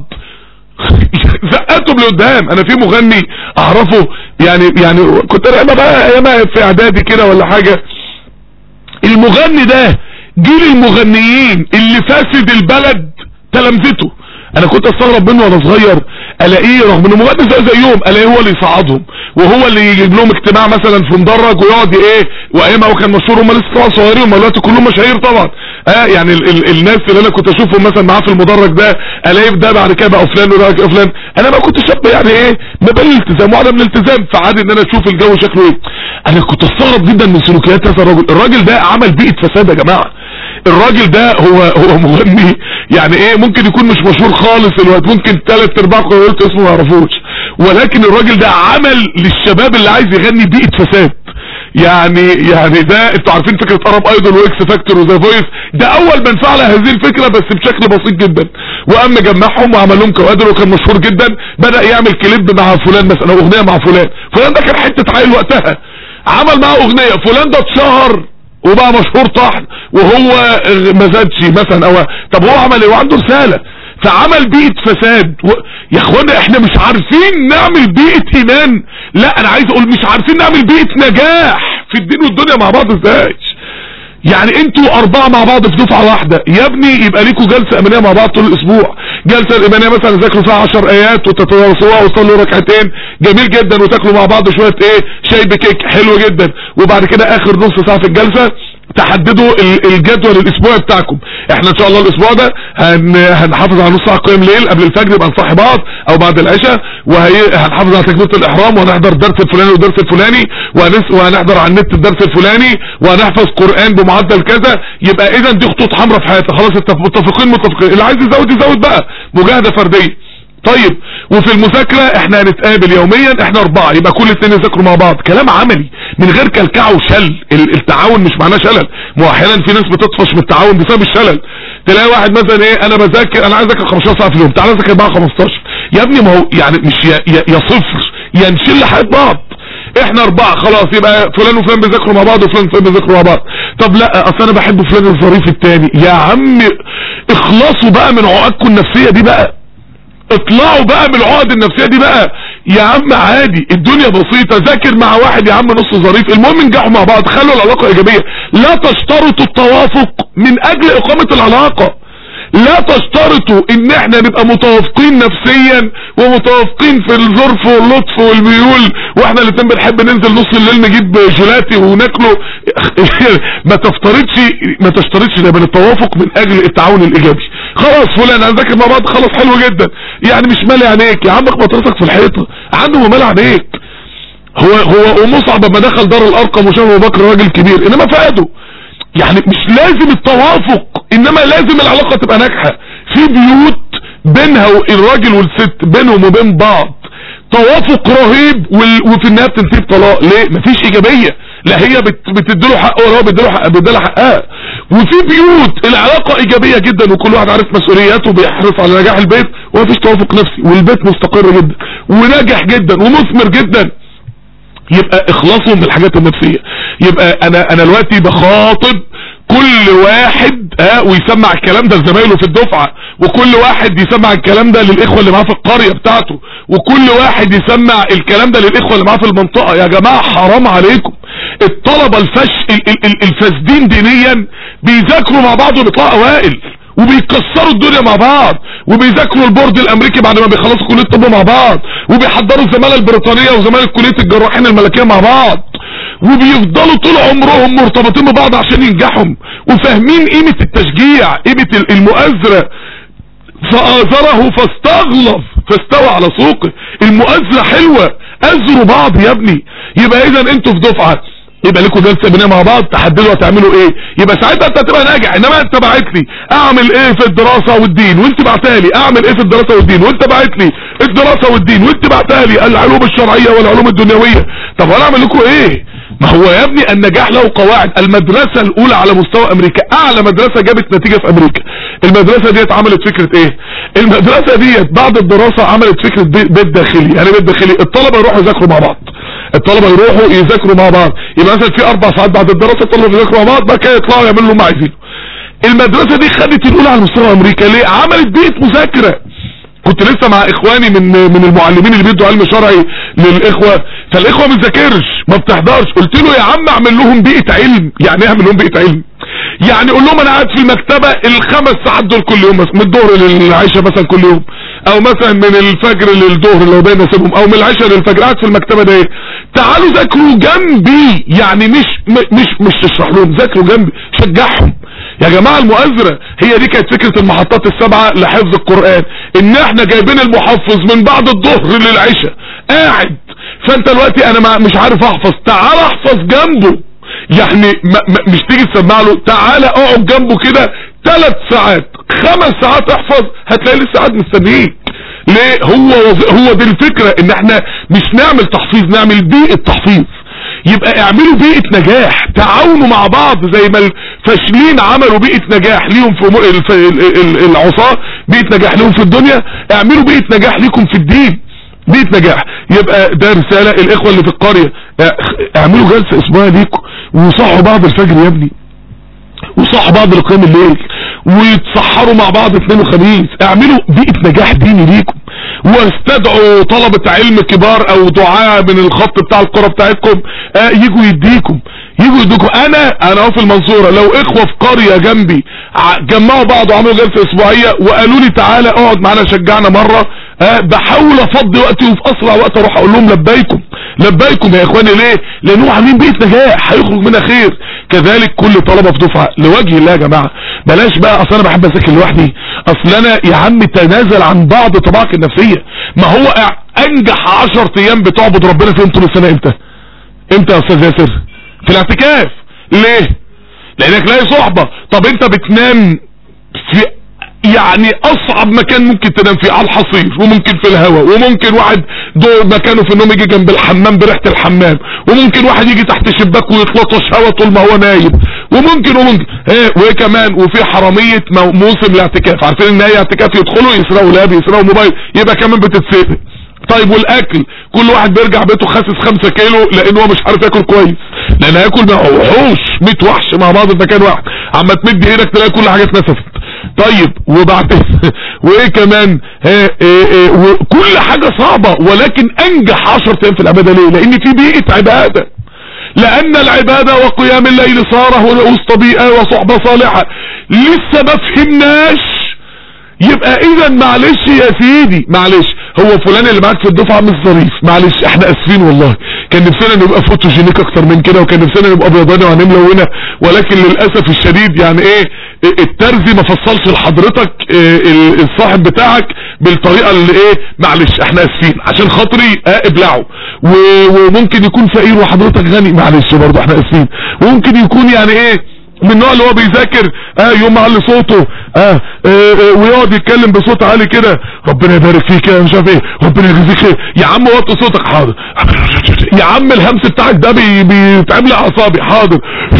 زقتهم لقدام انا في مغني اعرفه يعني يعني كنت انا بقى ايام في اعدادي كده ولا حاجه المغني ده جيل المغنيين اللي فاسد البلد تلامذته انا كنت استغرب منه وانا صغير الاقيه رغم انه مغني زي زيهم الاقيه هو اللي يصعدهم وهو اللي يجيب لهم اجتماع مثلا في مدرج ويقعد ايه وايامها هو كان مشهور هم لسه طبعا صغيرين هم دلوقتي كلهم مشاهير طبعا اه يعني ال ال الناس اللي انا كنت اشوفهم مثلا معاه في المدرج ده الاقيه ده بعد كده بقى فلان وده فلان انا ما كنت شاب يعني ايه ما بين الالتزام وعدم الالتزام فعادي ان انا اشوف الجو شكله ايه انا كنت استغرب جدا من سلوكيات هذا الراجل الراجل ده عمل بيئه فساد يا جماعه الراجل ده هو هو مغني يعني ايه ممكن يكون مش مشهور خالص الوقت ممكن ثلاث ارباعكم قلت اسمه ما يعرفوش ولكن الراجل ده عمل للشباب اللي عايز يغني بيئه فساد يعني يعني ده انتوا عارفين فكره ارب ايدول واكس فاكتور وذا فويس ده اول من فعل هذه الفكره بس بشكل بسيط جدا وقام مجمعهم وعمل لهم كوادر وكان مشهور جدا بدا يعمل كليب مع فلان مثلا او اغنيه مع فلان فلان ده كان حته عيل وقتها عمل معاه اغنيه فلان ده اتشهر وبقى مشهور طحن وهو ما زادش مثلا او طب هو عمل ايه وعنده رساله فعمل بيئة فساد و... يا اخوانا احنا مش عارفين نعمل بيئة ايمان لا انا عايز اقول مش عارفين نعمل بيئة نجاح في الدين والدنيا مع بعض ازاي يعني انتوا اربعة مع بعض في دفعة واحدة يا ابني يبقى ليكوا جلسة امنية مع بعض طول الاسبوع جلسة الامنية مثلا ذاكروا فيها 10 ايات وتتواصلوها وتصلوا ركعتين جميل جدا وتاكلوا مع بعض شوية ايه شاي بكيك حلو جدا وبعد كده اخر نص ساعة في الجلسة تحددوا الجدول الاسبوعي بتاعكم احنا ان شاء الله الاسبوع ده هن... هنحافظ على نص ساعه قيام ليل قبل الفجر يبقى نصحي بعض او بعد العشاء وهنحافظ على تكبيره الاحرام وهنحضر الدرس الفلاني والدرس الفلاني وهنس... وهنحضر على النت الدرس الفلاني وهنحفظ قران بمعدل كذا يبقى اذا دي خطوط حمراء في حياتنا خلاص متفقين متفقين اللي عايز يزود يزود بقى مجاهده فرديه طيب وفي المذاكرة احنا هنتقابل يوميا احنا اربعة يبقى كل اتنين يذاكروا مع بعض كلام عملي من غير كلكعة وشل التعاون مش معناه شلل ما احيانا في ناس بتطفش من التعاون بسبب الشلل تلاقي واحد مثلا ايه انا بذاكر انا عايز اذاكر 15 ساعة في اليوم تعالى ذاكر بقى 15 يا ابني ما هو يعني مش يا, يا, يا صفر يا نشيل حياة بعض احنا اربعة خلاص يبقى فلان وفلان بيذاكروا مع بعض وفلان وفلان بيذاكروا مع بعض طب لا اصل انا بحب فلان الظريف التاني يا عم اخلصوا بقى من عقدكم النفسية دي بقى اطلعوا بقى من العقد النفسية دي بقى يا عم عادي الدنيا بسيطة ذاكر مع واحد يا عم نص ظريف المهم انجحوا مع بعض خلوا العلاقة ايجابية لا تشترطوا التوافق من اجل اقامة العلاقة لا تشترطوا ان احنا نبقى متوافقين نفسيا ومتوافقين في الظرف واللطف والميول واحنا الاتنين بنحب ننزل نص الليل نجيب جيلاتي وناكله ما تفترضش ما تشترطش ده من التوافق من اجل التعاون الايجابي خلاص فلان هنذاكر مع بعض خلاص حلو جدا يعني مش مالي عينيك يا عم مطرتك في الحيطه عنده مالي عينيك هو هو مصعب لما دخل دار الارقم وشاف ابو بكر راجل كبير انما فاده يعني مش لازم التوافق انما لازم العلاقة تبقى ناجحة في بيوت بينها الراجل والست بينهم وبين بعض توافق رهيب وفي النهايه بتنتهي بطلاق ليه مفيش ايجابيه لا هي بتديله حقه ولا هو بيديله حق بيديلها حقها وفي بيوت العلاقه ايجابيه جدا وكل واحد عارف مسؤولياته وبيحرص على نجاح البيت ومفيش توافق نفسي والبيت مستقر جدا وناجح جدا ومثمر جدا يبقى اخلصوا من الحاجات النفسية يبقى انا انا دلوقتي بخاطب كل واحد ها ويسمع الكلام ده لزمايله في الدفعة وكل واحد يسمع الكلام ده للاخوة اللي معاه في القرية بتاعته وكل واحد يسمع الكلام ده للاخوة اللي معاه في المنطقة يا جماعة حرام عليكم الطلبة الفش الفاسدين دينيا بيذاكروا مع بعض وبيطلعوا اوائل وبيكسروا الدنيا مع بعض وبيذاكروا البورد الامريكي بعد ما بيخلصوا كليه الطب مع بعض وبيحضروا الزماله البريطانيه وزماله كليه الجراحين الملكيه مع بعض وبيفضلوا طول عمرهم مرتبطين ببعض عشان ينجحوا وفاهمين قيمه التشجيع قيمه المؤازره فآزره فاستغلظ فاستوى على سوقه المؤازرة حلوة أزروا بعض يا ابني يبقى اذا انتوا في دفعة يبقى لكم جلسه بناء مع بعض تحددوا هتعملوا ايه يبقى ساعتها انت هتبقى ناجح انما انت باعت لي اعمل ايه في الدراسه والدين وانت بعتها لي اعمل ايه في الدراسه والدين وانت باعت لي الدراسه والدين وانت بعتها لي العلوم الشرعيه والعلوم الدنيويه طب وانا اعمل لكم ايه ما هو يا ابني النجاح له قواعد المدرسة الاولى على مستوى امريكا اعلى مدرسة جابت نتيجة في امريكا المدرسة ديت عملت فكرة ايه المدرسة ديت بعد الدراسة عملت فكرة بيت داخلي يعني بيت داخلي الطلبة يروحوا يذاكروا مع بعض الطلبة يروحوا يذاكروا مع بعض يبقى مثلا في اربع ساعات بعد الدراسة الطلبة يذاكروا مع بعض بقى كده يطلعوا يعملوا اللي هم عايزينه المدرسة دي خدت الاولى على مستوى امريكا ليه عملت بيئة مذاكرة كنت لسه مع اخواني من من المعلمين اللي بيدوا علم شرعي للاخوه فالاخوه ما بتذاكرش ما بتحضرش قلت له يا عم اعمل لهم بيئه علم يعني ايه اعمل لهم بيئه علم يعني قول لهم انا قاعد في المكتبه الخمس ساعات دول كل يوم من الظهر للعشاء مثلا كل يوم او مثلا من الفجر للظهر لو بين اسيبهم او من العشاء للفجر قاعد في المكتبه ده ايه تعالوا ذاكروا جنبي يعني مش مش مش تشرح لهم ذاكروا جنبي شجعهم يا جماعة المؤازرة هي دي كانت فكرة المحطات السبعة لحفظ القرآن ان احنا جايبين المحفظ من بعد الظهر للعشاء قاعد فانت دلوقتي انا ما مش عارف احفظ تعال احفظ جنبه يعني ما ما مش تيجي تسمع له تعالى اقعد جنبه كده ثلاث ساعات خمس ساعات احفظ هتلاقي لسه قاعد مستنيك ليه هو هو دي الفكرة ان احنا مش نعمل تحفيظ نعمل بيئة تحفيظ يبقى اعملوا بيئة نجاح تعاونوا مع بعض زي ما الفاشلين عملوا بيئة نجاح ليهم في العصاة بيئة نجاح ليهم في الدنيا اعملوا بيئة نجاح ليكم في الدين بيئة نجاح يبقى ده رسالة الاخوة اللي في القرية اعملوا جلسة اسبوعية ليكم وصحوا بعض الفجر يا ابني وصحوا بعض لقيام الليل ويتسحروا مع بعض اثنين وخميس اعملوا بيئة نجاح ديني ليكم واستدعوا طلبة علم كبار او دعاء من الخط بتاع القرى بتاعتكم اه يجوا يديكم يجوا يديكم انا انا اهو في المنصورة لو اخوة في قرية جنبي جمعوا بعض وعملوا جلسة اسبوعية وقالوا لي تعالى اقعد معانا شجعنا مرة اه بحاول افضي وقتي وفي اسرع وقت اروح اقول لهم لبيكم لبيكم يا اخواني ليه لانهم عاملين بيئة نجاح هيخرج منها خير كذلك كل طلبة في دفعة لوجه الله يا جماعة بلاش بقى اصل انا بحب اذاكر لوحدي اصل انا يا عم تنازل عن بعض طباعك النفسية ما هو انجح عشر ايام بتعبد ربنا فيهم طول السنة امتى امتى يا استاذ ياسر في الاعتكاف ليه لانك لاقي صحبة طب انت بتنام في يعني اصعب مكان ممكن تنام فيه على الحصير وممكن في الهواء وممكن واحد دور مكانه في النوم يجي جنب الحمام بريحه الحمام وممكن واحد يجي تحت شباك ويتلطش هوا طول ما هو نايم وممكن وممكن ايه وايه كمان وفي حراميه موسم الاعتكاف عارفين ان هي اعتكاف يدخلوا يسرقوا لاب يسرقوا موبايل يبقى كمان بتتسرق طيب والاكل كل واحد بيرجع بيته خاسس خمسة كيلو لان هو مش عارف ياكل كويس لان هياكل مع وحوش 100 وحش مع بعض في مكان واحد اما تمد ايدك تلاقي كل حاجه اتنسفت طيب وبعد وايه كمان ها إيه إيه وكل حاجة صعبة ولكن انجح 10 ايام في العبادة ليه لان في بيئة عبادة لان العبادة وقيام الليل صار وسط بيئة وصحبة صالحة لسه ما فهمناش يبقى اذا معلش يا سيدي معلش هو فلان اللي معاك في الدفعه مش ظريف معلش احنا اسفين والله كان نفسنا نبقى فوتوجينيك اكتر من كده وكان نفسنا نبقى ابيضاني وعينيه ملونه ولكن للاسف الشديد يعني ايه الترزي ما فصلش لحضرتك إيه الصاحب بتاعك بالطريقه اللي ايه معلش احنا اسفين عشان خاطري اه ابلعه وممكن يكون فقير وحضرتك غني معلش برضه احنا اسفين وممكن يكون يعني ايه من النوع اللي هو بيذاكر اه يوم معلي صوته اه, آه, آه ويقعد يتكلم بصوت عالي كده ربنا يبارك فيك يا مش عارف ايه ربنا يجزيك خير يا عم وطي صوتك حاضر يا عم الهمس بتاعك ده بي بيتعب لي اعصابي حاضر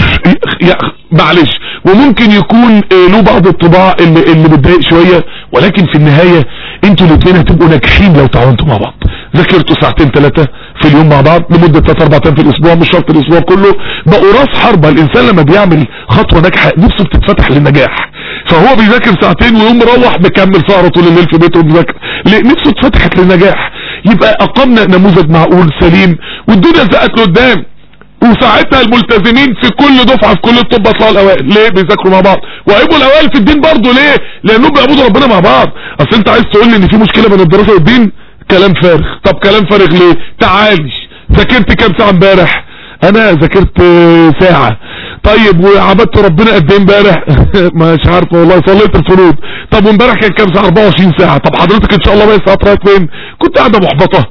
يا معلش وممكن يكون آه له بعض الطباع اللي اللي بتضايق شويه ولكن في النهايه انتوا الاثنين هتبقوا ناجحين لو تعاونتوا مع بعض ذاكرتوا ساعتين ثلاثه في اليوم مع بعض لمده 3 4 ايام في الاسبوع مش شرط الاسبوع كله بقوا راس حربه الانسان لما بيعمل خطوه ناجحه نفسه بتتفتح للنجاح فهو بيذاكر ساعتين ويقوم مروح مكمل سهره طول الليل في بيته بيذاكر نفسه اتفتحت للنجاح يبقى اقمنا نموذج معقول سليم والدنيا زقت لقدام وساعتها الملتزمين في كل دفعه في كل الطب اطلعوا الاوائل ليه بيذاكروا مع بعض وهيبقوا الاوائل في الدين برضه ليه لانهم بيعبدوا ربنا مع بعض اصل انت عايز تقول لي ان في مشكله بين الدراسه والدين كلام فارغ طب كلام فارغ ليه تعالي ذاكرت كام ساعه امبارح انا ذاكرت ساعة طيب وعبدت ربنا قد ايه امبارح مش عارف والله صليت الفروض طب وامبارح كان كام ساعة 24 ساعة طب حضرتك ان شاء الله بقى الساعات رايح فين كنت قاعدة محبطة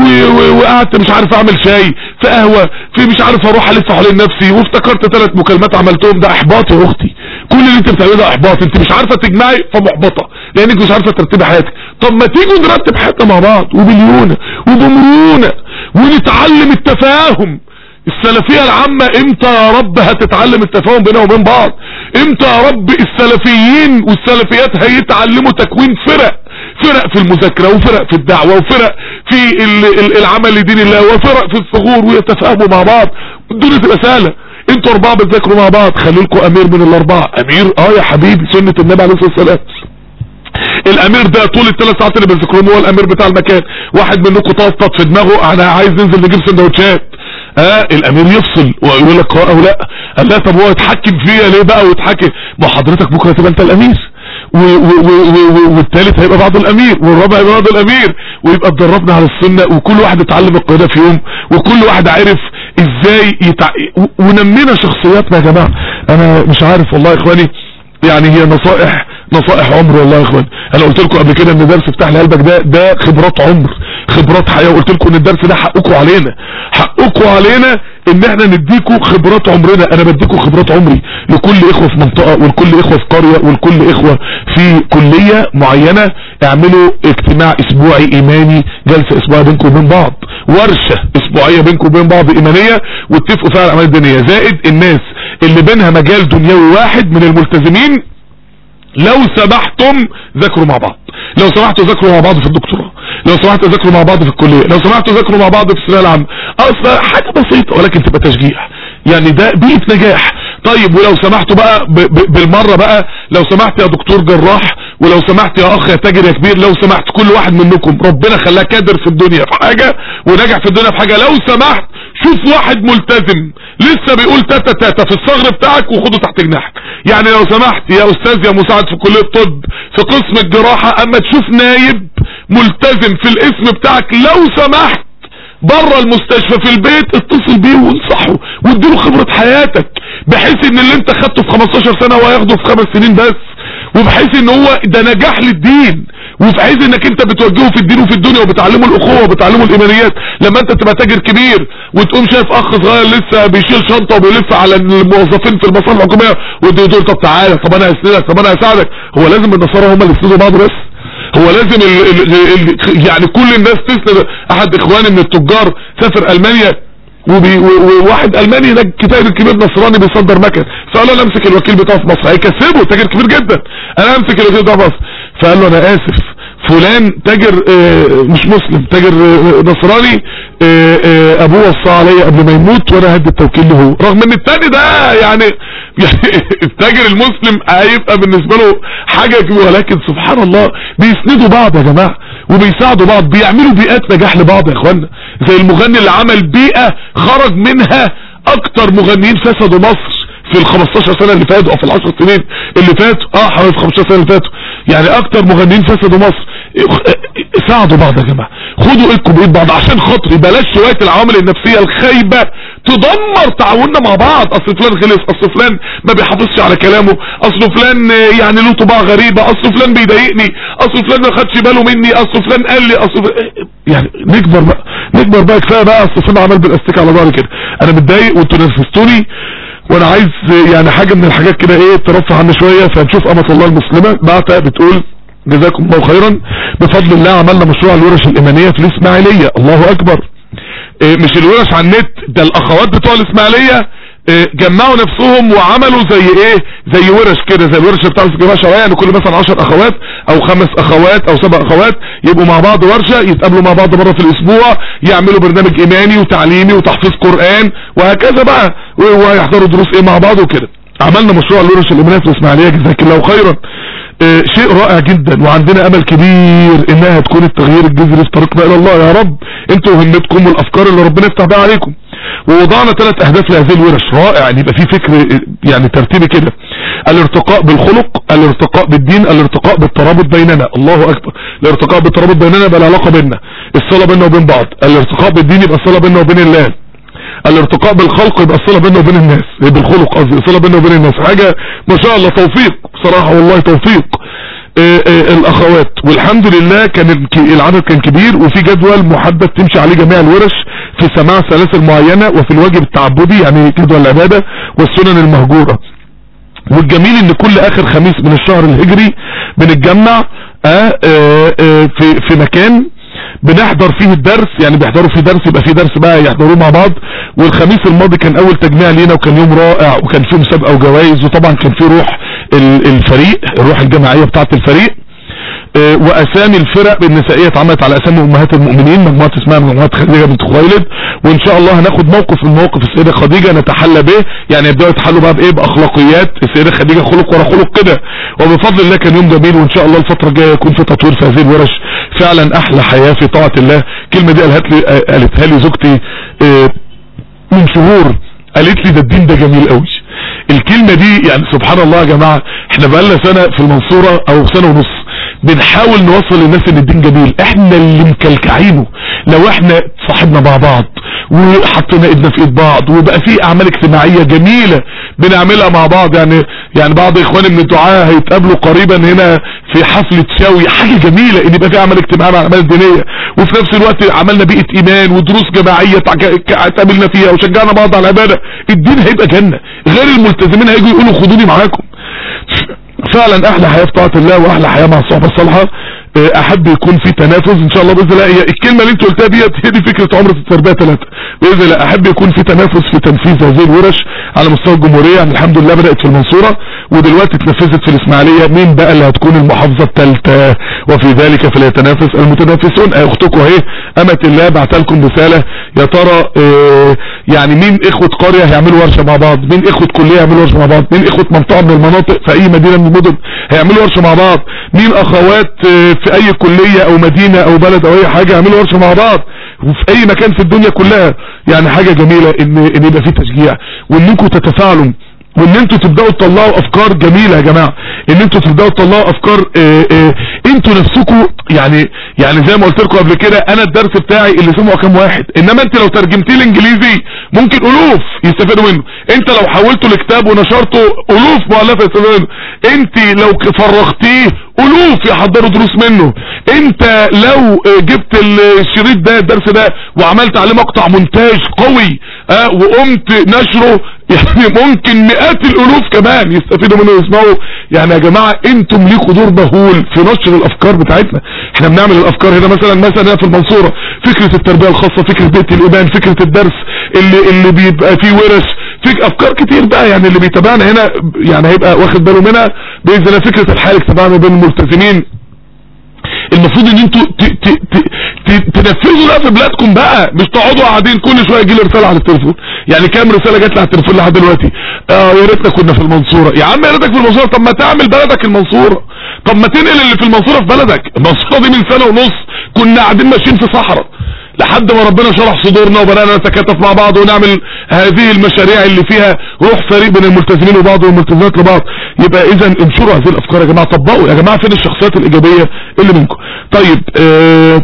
وقعدت مش عارف اعمل شاي في قهوة في مش عارف اروح الف حوالين نفسي وافتكرت ثلاث مكالمات عملتهم ده احباط يا اختي كل اللي انت بتعمله ده احباط انت مش عارفة تجمعي فمحبطة لانك مش عارفة ترتبي حياتك طب ما تيجوا نرتب حياتنا مع بعض وبليونة وبمرونة ونتعلم التفاهم السلفية العامة امتى يا رب هتتعلم التفاهم بينها وبين بعض امتى يا رب السلفيين والسلفيات هيتعلموا تكوين فرق فرق في المذاكرة وفرق في الدعوة وفرق في العمل لدين الله وفرق في الثغور ويتفاهموا مع بعض الدنيا تبقى سهلة انتوا اربعة بتذاكروا مع بعض خلي لكم امير من الاربعة امير اه يا حبيبي سنة النبي عليه الصلاة والسلام الامير ده طول الثلاث ساعات اللي بيذكرهم هو الامير بتاع المكان واحد منكم طاطط في دماغه انا عايز ننزل نجيب سندوتشات اه الامير يفصل ويقول لك اه او لا قال لا طب هو يتحكم فيا ليه بقى ويتحكم ما حضرتك بكره تبقى انت الامير والثالث هيبقى بعض الامير والرابع هيبقى بعض الامير ويبقى اتدربنا على السنة وكل واحد اتعلم القيادة في يوم وكل واحد عارف ازاي يتع... ونمينا شخصياتنا يا جماعة انا مش عارف والله يا اخواني يعني هي نصائح نصائح عمر والله يا اخوان انا قلت لكم قبل كده ان درس افتح لي قلبك ده ده خبرات عمر خبرات حياه وقلت لكم ان الدرس ده حقكم علينا حقكم علينا ان احنا نديكم خبرات عمرنا انا بديكم خبرات عمري لكل اخوه في منطقه ولكل اخوه في قريه ولكل اخوه في كليه معينه اعملوا اجتماع اسبوعي ايماني جلسه اسبوعيه بينكم وبين بعض ورشه اسبوعيه بينكم وبين بعض ايمانيه واتفقوا فيها على الاعمال الدينيه زائد الناس اللي بينها مجال دنيوي واحد من الملتزمين لو سمحتم ذاكروا مع بعض لو سمحتوا ذاكروا مع بعض في الدكتوراه لو سمحتوا ذاكروا مع بعض في الكلية لو سمحتوا ذاكروا مع بعض في الثانويه العامه اصلا حاجه بسيطه ولكن تبقى تشجيع يعني ده بيئه نجاح طيب ولو سمحتوا بقى ب ب بالمره بقى لو سمحت يا دكتور جراح ولو سمحت يا اخ يا تاجر يا كبير لو سمحت كل واحد منكم ربنا خلاه كادر في الدنيا في حاجه ونجح في الدنيا في حاجه لو سمحت شوف واحد ملتزم لسه بيقول تاتا تاتا في الصغر بتاعك وخده تحت جناحك يعني لو سمحت يا استاذ يا مساعد في كليه الطب في قسم الجراحه اما تشوف نايب ملتزم في الاسم بتاعك لو سمحت بره المستشفى في البيت اتصل بيه وانصحه واديله خبرة حياتك بحيث ان اللي انت خدته في 15 سنة هو هياخده في خمس سنين بس وبحيث ان هو ده نجاح للدين وبحيث انك انت بتوجهه في الدين وفي الدنيا وبتعلمه الاخوة وبتعلمه الايمانيات لما انت تبقى تاجر كبير وتقوم شايف اخ صغير لسه بيشيل شنطة وبيلف على الموظفين في المصالح الحكومية وتقول له طب تعالى طب انا هسندك طب انا هساعدك هو لازم النصارى هم اللي يسندوا بعض بس هو لازم ال ال ال يعني كل الناس تسند احد اخواني من التجار سافر المانيا وواحد الماني هناك كتاب كبير نصراني بيصدر مكن فقال له انا امسك الوكيل بتاعه في مصر هيكسبه تاجر كبير جدا انا امسك الوكيل بتاعه في مصر فقال له انا اسف فلان تاجر مش مسلم تاجر نصراني ابوه وصى عليا قبل ما يموت وانا هدي التوكيل له رغم ان التاني ده يعني يعني التاجر المسلم هيبقى بالنسبة له حاجة كبيرة ولكن سبحان الله بيسندوا بعض يا جماعة وبيساعدوا بعض بيعملوا بيئات نجاح لبعض يا اخوانا زي المغني اللي عمل بيئة خرج منها اكتر مغنيين فسدوا مصر في ال 15 سنه اللي فاتوا او في ال 10 سنين اللي فاتوا اه حوالي في 15 سنه اللي فاتوا يعني اكتر مغنيين فسدوا مصر ساعدوا بعض يا جماعه خدوا ايدكم بايد بعض عشان خاطري بلاش شويه العوامل النفسيه الخايبه تدمر تعاوننا مع بعض اصل فلان غلس اصل فلان ما بيحافظش على كلامه اصل فلان يعني له طباع غريبه اصل فلان بيضايقني اصل فلان ما خدش باله مني اصل فلان قال لي اصل فلان يعني نكبر بقى نكبر بقى كفايه بقى اصل فلان عمل بالاستيك على ظهري كده انا متضايق وانتوا نرفزتوني وانا عايز يعني حاجه من الحاجات كده ايه ترفع عني شويه فنشوف امة الله المسلمه بعتها بتقول جزاكم الله خيرا بفضل الله عملنا مشروع الورش الايمانيه في الاسماعيليه الله اكبر إيه مش الورش على النت ده الاخوات بتوع الاسماعيليه إيه جمعوا نفسهم وعملوا زي ايه زي ورش كده زي الورش بتاع الجماعه الشرعيه يعني كل مثلا 10 اخوات او خمس اخوات او سبع اخوات يبقوا مع بعض ورشه يتقابلوا مع بعض مره في الاسبوع يعملوا برنامج ايماني وتعليمي وتحفيظ قران وهكذا بقى ويحضروا دروس ايه مع بعض وكده عملنا مشروع الورش الايمانيه في الاسماعيليه جزاك الله خيرا اه شيء رائع جدا وعندنا امل كبير انها تكون التغيير الجذري في طريقنا الى الله يا رب انتوا همتكم والافكار اللي ربنا يفتح بها عليكم ووضعنا ثلاث اهداف لهذه الورش رائع ان يبقى في فكر يعني ترتيبي كده الارتقاء بالخلق الارتقاء بالدين الارتقاء بالترابط بيننا الله اكبر الارتقاء بالترابط بيننا يبقى العلاقه بيننا الصله بيننا وبين بعض الارتقاء بالدين يبقى الصله بيننا وبين الله الارتقاء بالخلق يبقى الصله بيننا وبين الناس بالخلق قصدي الصله بيننا وبين الناس حاجه ما شاء الله توفيق بصراحه والله توفيق آآ آآ الاخوات والحمد لله كان العدد كان كبير وفي جدول محدد تمشي عليه جميع الورش في سماع سلاسل معينة وفي الواجب التعبدي يعني جدول العبادة والسنن المهجورة والجميل ان كل اخر خميس من الشهر الهجري بنتجمع آآ في في مكان بنحضر فيه الدرس يعني بيحضروا فيه درس يبقى فيه درس بقى يحضروه مع بعض والخميس الماضي كان اول تجميع لينا وكان يوم رائع وكان فيه مسابقه وجوائز وطبعا كان فيه روح الفريق الروح الجماعيه بتاعه الفريق اه واسامي الفرق النسائيه اتعملت على اسامي امهات المؤمنين مجموعه اسمها مجموعه خديجه بنت خويلد وان شاء الله هناخد موقف من مواقف السيده خديجه نتحلى به يعني يبداوا يتحلوا بقى بايه باخلاقيات السيده خديجه خلق ورا خلق كده وبفضل الله كان يوم جميل وان شاء الله الفتره الجايه يكون في تطوير في هذه الورش فعلا احلى حياه في طاعه الله الكلمه دي قالت لي قالتها لي زوجتي اه من شهور قالت لي ده الدين ده جميل قوي الكلمة دي يعني سبحان الله يا جماعة احنا بقالنا سنة في المنصورة او سنة ونص بنحاول نوصل للناس ان الدين جميل احنا اللي مكلكعينه لو احنا صاحبنا مع بعض وحطينا ايدنا في ايد بعض وبقى في اعمال اجتماعية جميلة بنعملها مع بعض يعني يعني بعض اخواني من الدعاء هيتقابلوا قريبا هنا في حفلة شاوي حاجة جميلة ان يبقى في اعمال اجتماعية مع الاعمال الدينية وفي نفس الوقت عملنا بيئة ايمان ودروس جماعية اتقابلنا فيها وشجعنا بعض على العبادة الدين هيبقى جنة غير الملتزمين هيجوا يقولوا خدوني معاكم فعلا احلى حياة في طاعة الله واحلى حياة مع الصحبة الصالحة احب يكون في تنافس ان شاء الله باذن الله هي الكلمه اللي انت قلتها ديت هي دي فكره عمره التربيه ثلاثه باذن الله احب يكون في تنافس في تنفيذ هذه الورش على مستوى الجمهوريه يعني الحمد لله بدات في المنصوره ودلوقتي اتنفذت في الاسماعيليه مين بقى اللي هتكون المحافظه الثالثه وفي ذلك فليتنافس المتنافسون اختكم اهي امه الله بعت لكم رساله يا ترى اه يعني مين اخوه قريه هيعملوا ورشه مع بعض مين اخوه كليه هيعملوا ورشه مع بعض مين اخوه منطقه من المناطق في اي مدينه من المدن هيعملوا ورشه مع بعض مين اخوات اه في اي كلية او مدينة او بلد او اي حاجة يعملوا ورشة مع بعض وفي اي مكان في الدنيا كلها يعني حاجة جميلة ان, إن يبقى في تشجيع وانكم تتفاعلوا وان انتوا تبداوا تطلعوا افكار جميلة يا جماعة ان انتوا تبداوا تطلعوا افكار اه اه انتوا نفسكم يعني يعني زي ما قلت لكم قبل كده انا الدرس بتاعي اللي سمعه كام واحد انما انت لو ترجمتيه الانجليزي ممكن الوف يستفادوا منه انت لو حولته لكتاب ونشرته الوف مؤلفه يستفادوا منه انت لو فرغتيه الوف يحضروا دروس منه انت لو جبت الشريط ده الدرس ده وعملت عليه مقطع مونتاج قوي اه وقمت نشره يعني ممكن مئات الالوف كمان يستفيدوا منه ويسمعوا يعني يا جماعة انتم ليكوا دور مهول في نشر الافكار بتاعتنا احنا بنعمل الافكار هنا مثلا مثلا في المنصورة فكرة التربية الخاصة فكرة بيت الايمان فكرة الدرس اللي اللي بيبقى فيه ورش في افكار كتير بقى يعني اللي بيتابعنا هنا يعني هيبقى واخد باله منها باذن الله فكرة الحالة تبعنا بين الملتزمين المفروض ان انتوا تنفذوا ده في بلادكم بقى مش تقعدوا قاعدين كل شويه يجي لي رساله على التليفون يعني كام رساله جات لي على التليفون لحد دلوقتي اه يا ريتنا كنا في المنصوره يا عم يا ريتك في المنصوره طب ما تعمل بلدك المنصوره طب ما تنقل اللي في المنصوره في بلدك المنصوره دي من سنه ونص كنا قاعدين ماشيين في صحراء لحد ما ربنا شرح صدورنا وبدانا نتكاتف مع بعض ونعمل هذه المشاريع اللي فيها روح فريق بين الملتزمين وبعض والملتزمات لبعض يبقى اذا انشروا هذه الافكار يا جماعه طبقوا يا جماعه فين الشخصيات الايجابيه اللي منكم طيب آه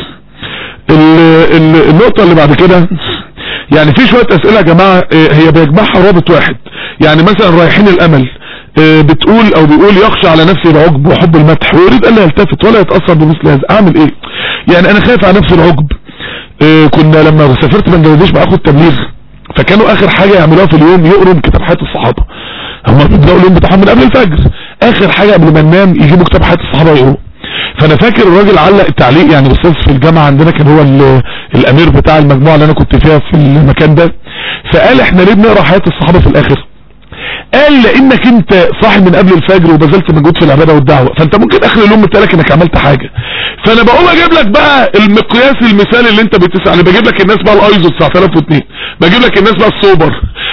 النقطه اللي بعد كده يعني في شويه اسئله يا جماعه آه هي بيجمعها رابط واحد يعني مثلا رايحين الامل بتقول او بيقول يخشى على نفسه العجب وحب المدح ويريد الا يلتفت ولا يتأثر بمثل هذا اعمل ايه يعني انا خايف على نفسي العجب اه كنا لما سافرت بنجلاديش باخد تبليغ فكانوا اخر حاجة يعملوها في اليوم يقروا كتاب حياة الصحابة هم بيبدأوا اليوم بتاعهم من قبل الفجر اخر حاجة قبل ما ننام يجيبوا كتاب حياة الصحابة يقروا فانا فاكر الراجل علق التعليق يعني الاستاذ في الجامعة عندنا كان هو الامير بتاع المجموعة اللي انا كنت فيها في المكان ده فقال احنا ليه بنقرا حياة الصحابة في الاخر قال لانك انت صاحي من قبل الفجر وبذلت مجهود في العباده والدعوه فانت ممكن اخر اليوم لك انك عملت حاجه فانا بقوم اجيب لك بقى المقياس المثالي اللي انت بتسعى انا بجيب لك الناس بقى الايزو 9002 بجيب لك الناس بقى السوبر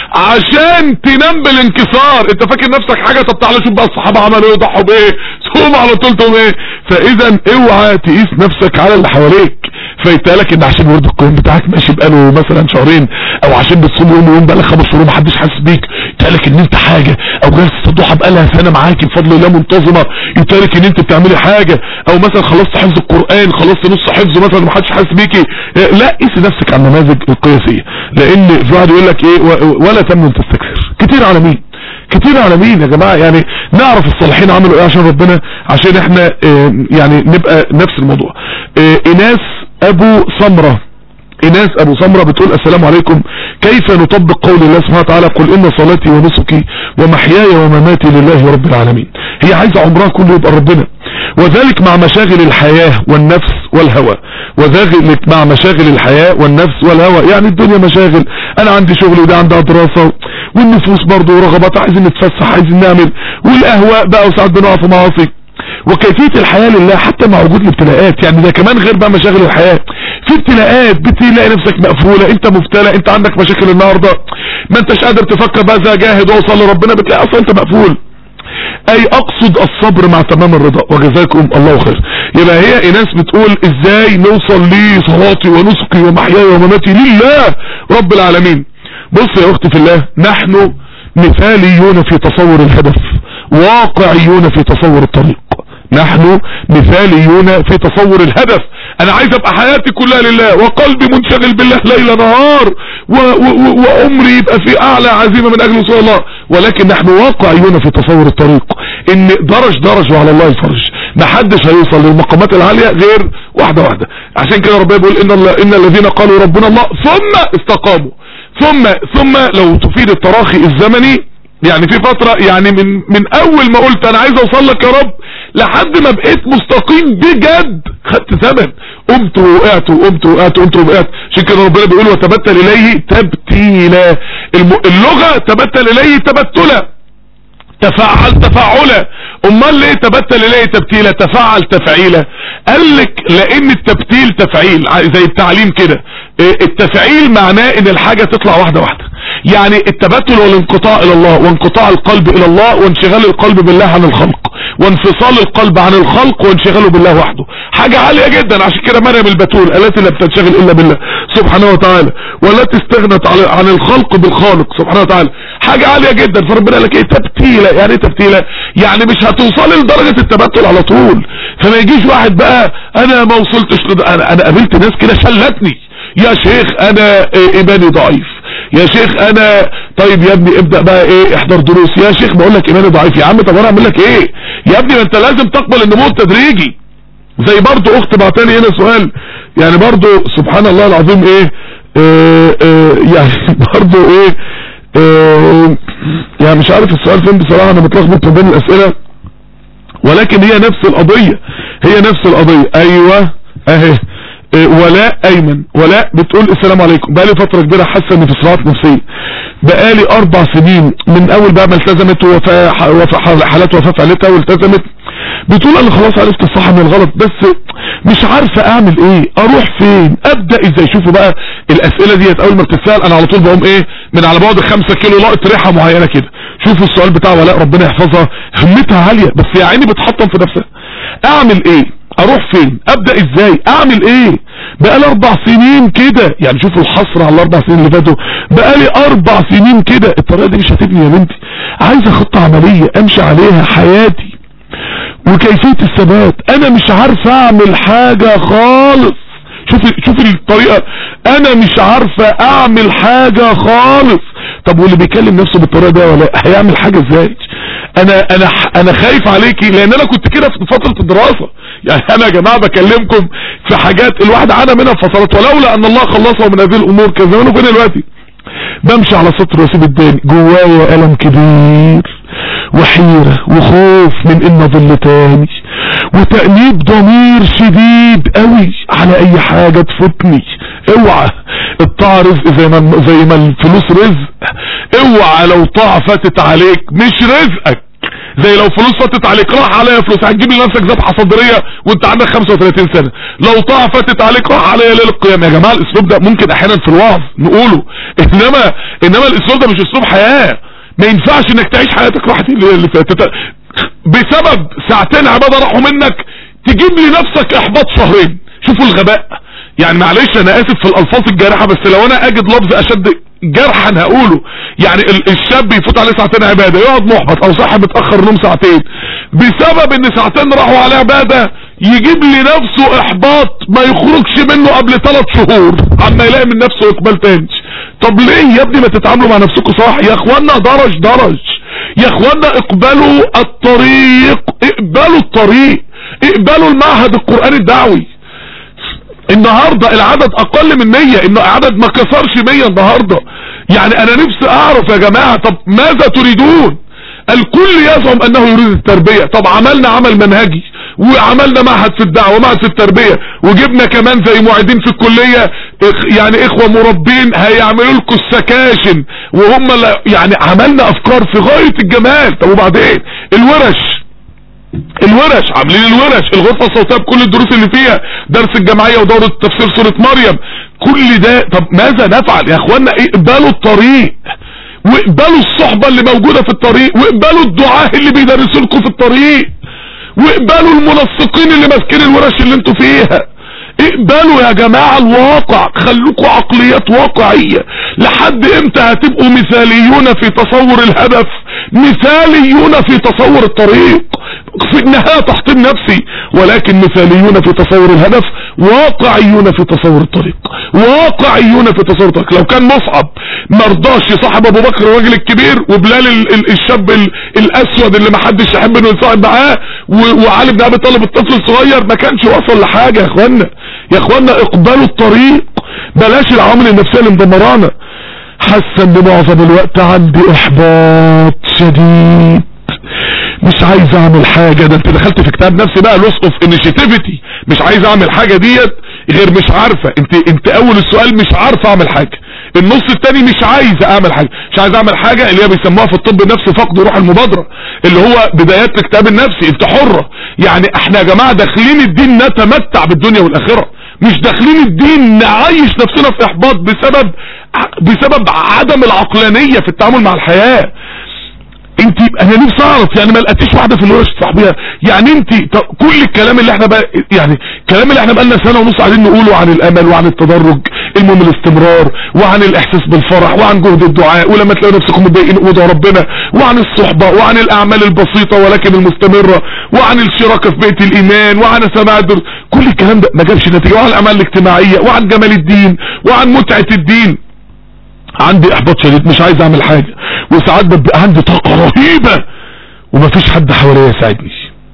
عشان تنام بالانكسار انت فاكر نفسك حاجه طب تعالى شوف بقى الصحابه عملوا ايه وضحوا بايه تقوم على طول تقوم ايه فاذا اوعى تقيس نفسك على اللي حواليك فيتقالك ان عشان ورد القيم بتاعك ماشي بقاله مثلا شهرين او عشان بتصوم يوم ويوم بقالك خمس شهور محدش حاسس بيك يتقالك ان انت حاجة او جلسة الضحى بقالها سنة معاكي بفضل الله منتظمة يتقالك ان انت بتعملي حاجة او مثلا خلصت حفظ القرآن خلصت نص حفظه مثلا محدش حاسس بيكي لا قيسي نفسك على النماذج القياسية لان في واحد يقول لك ايه ولا تمنن تستكثر كتير على مين كتير على مين يا جماعة يعني نعرف الصالحين عملوا ايه عشان ربنا عشان احنا اه يعني نبقى نفس الموضوع اه ايناس ابو سمرة ايناس ابو سمرة بتقول السلام عليكم كيف نطبق قول الله سبحانه وتعالى قل ان صلاتي ونسكي ومحياي ومماتي لله رب العالمين هي عايزة عمرها كله يبقى ربنا وذلك مع مشاغل الحياة والنفس والهوى وذلك مع مشاغل الحياة والنفس والهوى يعني الدنيا مشاغل انا عندي شغل وده عندها دراسة والنفوس برضه ورغبات عايزين نتفسح عايزين نعمل والاهواء بقى وساعات بنقع في معاصي وكيفية الحياة لله حتى مع وجود الابتلاءات يعني ده كمان غير بقى مشاغل الحياة في ابتلاءات بتلاقي نفسك مقفولة انت مبتلى انت عندك مشاكل النهاردة ما انتش قادر تفكر بقى زي جاهد واوصل لربنا بتلاقي اصلا انت مقفول اي اقصد الصبر مع تمام الرضا وجزاكم الله خير يبقى هي ايناس بتقول ازاي نوصل لصلاتي ونسكي ومحياي ومماتي لله رب العالمين بص يا اختي في الله نحن مثاليون في تصور الهدف واقعيون في تصور الطريق نحن مثاليون في تصور الهدف انا عايز ابقى حياتي كلها لله وقلبي منشغل بالله ليل نهار وعمري يبقى في اعلى عزيمة من اجل وصول الله ولكن نحن واقعيون في تصور الطريق ان درج درج وعلى الله الفرج ما حدش هيوصل للمقامات العالية غير واحدة واحدة عشان كده ربنا بيقول ان, الله إن الذين قالوا ربنا الله ثم استقاموا ثم ثم لو تفيد التراخي الزمني يعني في فترة يعني من من اول ما قلت انا عايز اوصل لك يا رب لحد ما بقيت مستقيم بجد خدت ثمن قمت ووقعت وقمت ووقعت وقمت ووقعت عشان كده ربنا بيقول وتبتل اليه تبتيلا اللغة تبتل اليه تبتلا تفعل تفعلا امال ليه تبتل اليه تبتيلا تفعل تفعيلا قال لك لان التبتيل تفعيل زي التعليم كده التفعيل معناه ان الحاجة تطلع واحدة واحدة يعني التبتل والانقطاع الى الله وانقطاع القلب الى الله وانشغال القلب بالله عن الخلق وانفصال القلب عن الخلق وانشغاله بالله وحده حاجة عالية جدا عشان كده مريم البتول التي لا بتنشغل الا بالله سبحانه وتعالى والتي استغنت عن الخلق بالخالق سبحانه وتعالى حاجة عالية جدا فربنا قال لك ايه تبتيلة يعني ايه تبتيلة يعني مش هتوصلي لدرجة التبتل على طول فما يجيش واحد بقى انا ما وصلتش انا, أنا قابلت ناس كده شلتني يا شيخ انا ايماني ضعيف يا شيخ انا طيب يا ابني ابدأ بقى ايه احضر دروس يا شيخ بقول لك ايماني ضعيف يا عم طب انا اعمل لك ايه يا ابني ما انت لازم تقبل النمو التدريجي زي برضو اخت بعتني هنا سؤال يعني برضو سبحان الله العظيم ايه اه اه يعني برضو ايه اه يعني مش عارف السؤال فين بصراحة انا متلخبط ما بين الاسئلة ولكن هي نفس القضية هي نفس القضية ايوه اهي ولاء ايمن ولاء بتقول السلام عليكم بقالي فترة كبيرة حاسة ان في صراعات نفسية بقالي اربع سنين من اول بقى ما التزمت وفاة وفاة حالات وفاة فعلتها والتزمت بتقول انا خلاص عرفت الصح من الغلط بس مش عارفة اعمل ايه اروح فين ابدأ ازاي شوفوا بقى الاسئلة ديت اول ما بتتسأل انا على طول بقوم ايه من على بعد خمسة كيلو لقط ريحة معينة كده شوفوا السؤال بتاع ولاء ربنا يحفظها همتها عالية بس يا عيني بتحطم في نفسها اعمل ايه اروح فين ابدأ ازاي اعمل ايه بقالي اربع سنين كده يعني شوفوا الحصر على الاربع سنين اللي فاتوا بقالي اربع سنين كده الطريقه دي مش هتبني يا بنتي عايزه خطه عمليه امشي عليها حياتي وكيفيه الثبات انا مش عارف اعمل حاجه خالص شوف شوف الطريقه انا مش عارفه اعمل حاجه خالص طب واللي بيكلم نفسه بالطريقه دي ولا هيعمل حاجه ازاي انا انا انا خايف عليكي لان انا كنت كده في فتره الدراسه يعني انا يا جماعه بكلمكم في حاجات الواحد عانى منها في فترات ولولا ان الله خلصه من هذه الامور كان زمانه فين دلوقتي بمشي على سطر واسيب الداني جوايا الم كبير وحيرة وخوف من ان ظل تاني وتأنيب ضمير شديد قوي على اي حاجة تفوتني اوعى الطاعة رزق زي ما زي ما الفلوس رزق اوعى لو طاعة فاتت عليك مش رزقك زي لو فلوس فاتت عليك راح عليا فلوس هتجيب لنفسك ذبحه صدريه وانت عندك 35 سنه لو طاعه فاتت عليك راح عليا ليله القيامه يا جماعه الاسلوب ده ممكن احيانا في الوعظ نقوله انما انما الاسلوب ده مش اسلوب حياه ما ينفعش انك تعيش حياتك راحت اللي فاتت بسبب ساعتين عباده راحوا منك تجيب لنفسك احباط شهرين شوفوا الغباء يعني معلش انا اسف في الالفاظ الجارحه بس لو انا اجد لفظ اشد جرحا هقوله يعني الشاب يفوت عليه ساعتين عبادة يقعد محبط او صاحب متأخر نوم ساعتين بسبب ان ساعتين راحوا عليه عبادة يجيب لنفسه احباط ما يخرجش منه قبل ثلاث شهور عما يلاقي من نفسه اقبال تاني طب ليه يا ابني ما تتعاملوا مع نفسكم صح يا اخوانا درج درج يا اخوانا اقبلوا الطريق اقبلوا الطريق اقبلوا المعهد القرآني الدعوي النهاردة العدد اقل من 100 انه عدد ما كسرش 100 النهاردة يعني انا نفسي اعرف يا جماعة طب ماذا تريدون الكل يزعم انه يريد التربية طب عملنا عمل منهجي وعملنا معهد في الدعوة ومعهد في التربية وجبنا كمان زي معيدين في الكلية يعني اخوة مربين هيعملوا لكم السكاشن وهم يعني عملنا افكار في غاية الجمال طب وبعدين الورش الورش عاملين الورش الغرفة الصوتية بكل الدروس اللي فيها درس الجمعية ودورة تفسير سورة مريم كل ده طب ماذا نفعل يا اخوانا اقبلوا الطريق واقبلوا الصحبة اللي موجودة في الطريق واقبلوا الدعاة اللي بيدرسوا لكم في الطريق واقبلوا المنسقين اللي ماسكين الورش اللي انتوا فيها اقبلوا يا جماعة الواقع خلوكوا عقليات واقعية لحد امتى هتبقوا مثاليون في تصور الهدف مثاليون في تصور الطريق في النهاية تحطيم نفسي ولكن مثاليون في تصور الهدف واقعيون في تصور الطريق واقعيون في تصور الطريق لو كان مصعب مرضاش يصاحب ابو بكر الراجل الكبير وبلال ال ال الشاب ال الاسود اللي محدش يحب انه يصاحب معاه وعلي بن ابي طالب الطفل الصغير ما كانش وصل لحاجة يا اخوانا يا اخوانا اقبلوا الطريق بلاش العوامل النفسية اللي مدمرانا حاسه ان معظم الوقت عندي احباط شديد مش عايز اعمل حاجة ده انت دخلت في كتاب نفسي بقى لوس اوف انيشيتيفيتي مش عايز اعمل حاجة ديت غير مش عارفة انت انت اول السؤال مش عارف اعمل حاجة النص التاني مش عايز اعمل حاجة مش عايز اعمل حاجة اللي هي بيسموها في الطب النفسي فقد روح المبادرة اللي هو بدايات الكتاب النفسي انت حرة يعني احنا يا جماعة داخلين الدين نتمتع بالدنيا والاخرة مش داخلين الدين نعيش نفسنا في احباط بسبب بسبب عدم العقلانية في التعامل مع الحياة انت انا نفسي اعرف يعني ما لقيتيش واحده في الورش تصاحبيها يعني انت كل الكلام اللي احنا بقى يعني الكلام اللي احنا بقالنا سنه ونص قاعدين نقوله عن الامل وعن التدرج المهم الاستمرار وعن الاحساس بالفرح وعن جهد الدعاء ولما تلاقوا نفسكم متضايقين قولوا ربنا وعن الصحبه وعن الاعمال البسيطه ولكن المستمره وعن الشراكه في بيت الايمان وعن سماع الدرس كل الكلام ده ما جابش نتيجه وعن الاعمال الاجتماعيه وعن جمال الدين وعن متعه الدين عندي احباط شديد مش عايز اعمل حاجة وساعات ببقى عندي طاقة رهيبة ومفيش حد حواليا يساعدني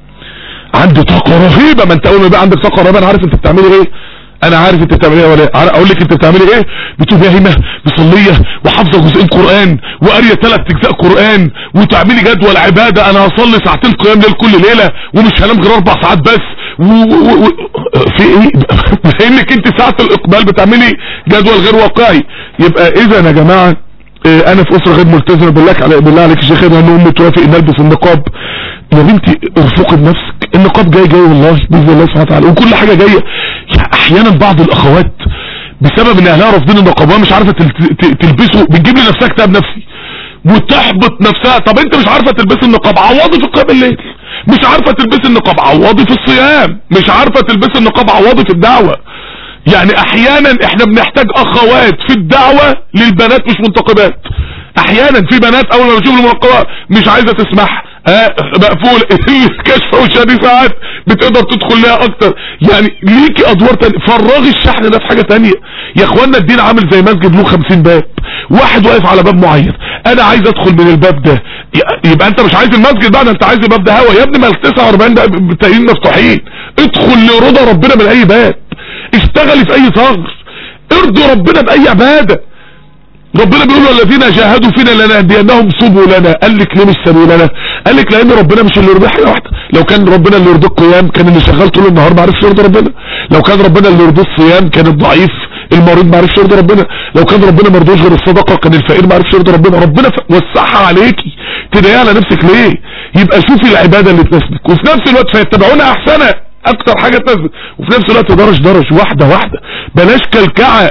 عندي طاقة رهيبة ما انت اول ما يبقى عندك طاقة رهيبة انا عارف انت بتعملي ايه انا عارف انت بتعملي ايه ولا اقول لك انت بتعملي ايه بتبقى هيمة مصلية وحافظة جزئين قرآن وقارية ثلاث اجزاء قرآن وتعملي جدول عبادة انا هصلي ساعتين قيام ليل كل ليلة ومش هنام غير اربع ساعات بس و... و... و... في ايه لانك انت ساعة الاقبال بتعملي جدول غير واقعي يبقى اذا يا جماعة اه انا في اسرة غير ملتزمة بالله عليك بالله عليك يا شيخ ان امي توافق ان البس النقاب يا بنتي ارفقي بنفسك النقاب جاي جاي والله باذن الله سبحانه وتعالى وكل حاجة جاية احيانا بعض الاخوات بسبب ان اهلها رافضين النقاب وهي مش عارفة تلبسه بتجيب لي نفسها كتاب نفسي وتحبط نفسها طب انت مش عارفة تلبسي النقاب عوضي في قيام الليل مش عارفة تلبسي النقاب عوضي في الصيام مش عارفة تلبسي النقاب عوضي في الدعوة يعني احيانا احنا بنحتاج اخوات في الدعوة للبنات مش منتقبات احيانا في بنات اول ما بتشوف المنقبات مش عايزة تسمعها آه مقفول الكشف وشها دي ساعات بتقدر تدخل لها اكتر يعني ليكي ادوار تانية فرغي الشحن ده في حاجة تانية يا اخوانا الدين عامل زي مسجد له 50 باب واحد واقف على باب معين انا عايز ادخل من الباب ده يبقى انت مش عايز المسجد بقى انت عايز الباب ده هوا يا ابني ما ال 49 ده تانيين مفتوحين ادخل لرضا ربنا من اي باب اشتغلي في اي ثغر ارضوا ربنا باي عباده ربنا بيقول الذين جاهدوا فينا لنهدينهم سبلنا قال لك ليه مش سبيلنا قال لك لان ربنا مش اللي يرضي حاجه واحده لو كان ربنا اللي يرضي القيام كان اللي شغال طول النهار ما عرفش يرضي ربنا لو كان ربنا اللي يرضي الصيام كان الضعيف المريض ما عرفش يرضي ربنا لو كان ربنا ما يرضوش غير الصدقه كان الفقير ما عرفش يرضي ربنا ربنا وسعها عليكي تضايقي على نفسك ليه يبقى شوفي العباده اللي تناسبك وفي نفس الوقت فيتبعون احسنها اكتر حاجه تناسبك وفي نفس الوقت درج درج واحده واحده بلاش كلكعه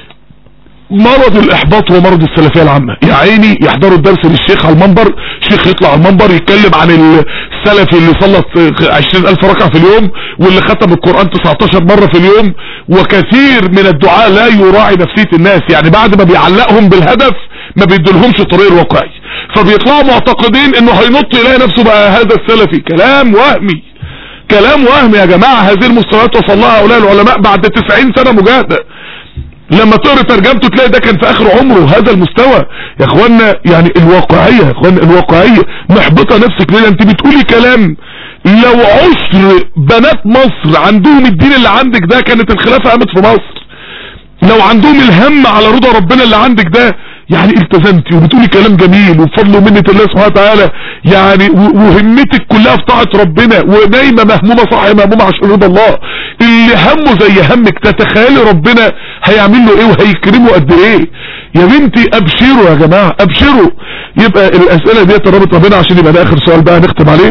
مرض الاحباط ومرض السلفية العامة يا عيني يحضروا الدرس للشيخ على المنبر الشيخ يطلع على المنبر يتكلم عن السلفي اللي صلى عشرين الف ركعة في اليوم واللي ختم القرآن 19 مرة في اليوم وكثير من الدعاء لا يراعي نفسية الناس يعني بعد ما بيعلقهم بالهدف ما بيدولهمش الطريق الواقعي فبيطلعوا معتقدين انه هينط يلاقي نفسه بقى هذا السلفي كلام وهمي كلام وهمي يا جماعة هذه المستويات وصل لها هؤلاء العلماء بعد 90 سنة مجاهدة لما تقرا ترجمته تلاقي ده كان في اخر عمره هذا المستوى يا اخوانا يعني الواقعية يا اخوانا الواقعية محبطة نفسك ليه انت بتقولي كلام لو عشر بنات مصر عندهم الدين اللي عندك ده كانت الخلافة قامت في مصر لو عندهم الهم على رضا ربنا اللي عندك ده يعني التزمتي وبتقولي كلام جميل وبفضل ومنة الله سبحانه وتعالى يعني وهمتك كلها في طاعة ربنا ونايمة مهمومة صح مهمومة عشان رضا الله اللي همه زي همك تتخيلي ربنا هيعمل له ايه وهيكرمه قد ايه يا بنتي ابشروا يا جماعة ابشروا يبقى الاسئلة دي الرابط ما بينها عشان يبقى ده اخر سؤال بقى نختم عليه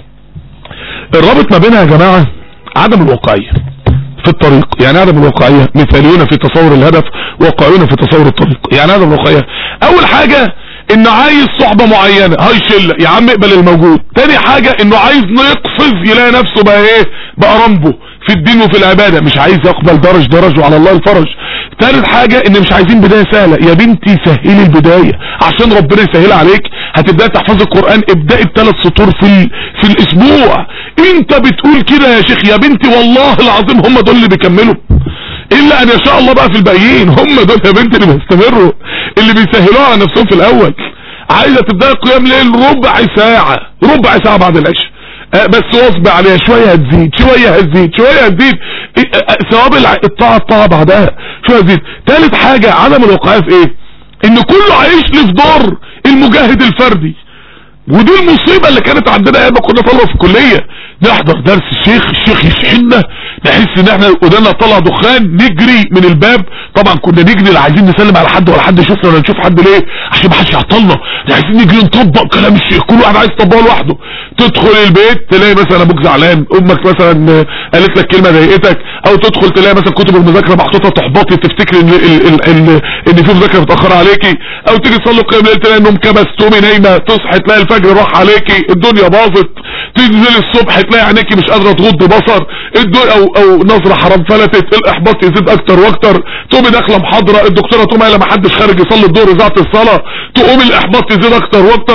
الرابط ما بينها يا جماعة عدم الواقعية في الطريق يعني عدم الواقعية مثاليون في تصور الهدف واقعيون في تصور الطريق يعني عدم الواقعية اول حاجة انه عايز صحبة معينة هاي شلة يا عم اقبل الموجود تاني حاجة انه عايز يقفز يلاقي نفسه بقى ايه بقى رامبو في الدين وفي العبادة مش عايز يقبل درج درج وعلى الله الفرج تالت حاجة ان مش عايزين بداية سهلة يا بنتي سهلي البداية عشان ربنا يسهل عليك هتبدأ تحفظ القرآن ابدأي بثلاث سطور في ال... في الاسبوع انت بتقول كده يا شيخ يا بنتي والله العظيم هم دول اللي بيكملوا الا ان يشاء الله بقى في الباقيين هم دول يا بنتي اللي بيستمروا اللي بيسهلوها على نفسهم في الاول عايزة تبدأ قيام ليل ربع ساعة ربع ساعة بعد العشاء أه بس واصبر عليها شوية هتزيد شوية هتزيد شوية هتزيد ثواب الطاعة الطاعة بعدها شوية هتزيد تالت حاجة عدم الواقعية في ايه ان كله عايش لي في دور المجاهد الفردي ودي المصيبة اللي كانت عندنا ايام كنا طلبة في الكلية نحضر درس الشيخ الشيخ يشحننا نحس ان احنا ودانا طلع دخان نجري من الباب طبعا كنا نجري لا عايزين نسلم على حد ولا حد يشوفنا ولا نشوف حد ليه عشان ما حدش يعطلنا عايزين نجري نطبق كلام الشيخ كل واحد عايز يطبقه لوحده تدخل البيت تلاقي مثلا ابوك زعلان امك مثلا قالت لك كلمه ضايقتك او تدخل تلاقي مثلا كتب المذاكره محطوطه تحبطي تفتكري ان ال ال ال ان في مذاكره متاخره عليكي او تيجي تصلي قيام الليل تلاقي النوم كبس تقومي نايمه تصحي تلاقي الفجر راح عليكي الدنيا باظت تنزل الصبح تلاقي عينيكي مش قادره تغض بصر او او نظره حرام فلتت الاحباط يزيد اكتر واكتر تقومي داخله محاضره الدكتوره تقوم قايله ما حدش خارج يصلي الظهر اذاعه الصلاه تقوم الاحباط يزيد اكتر واكتر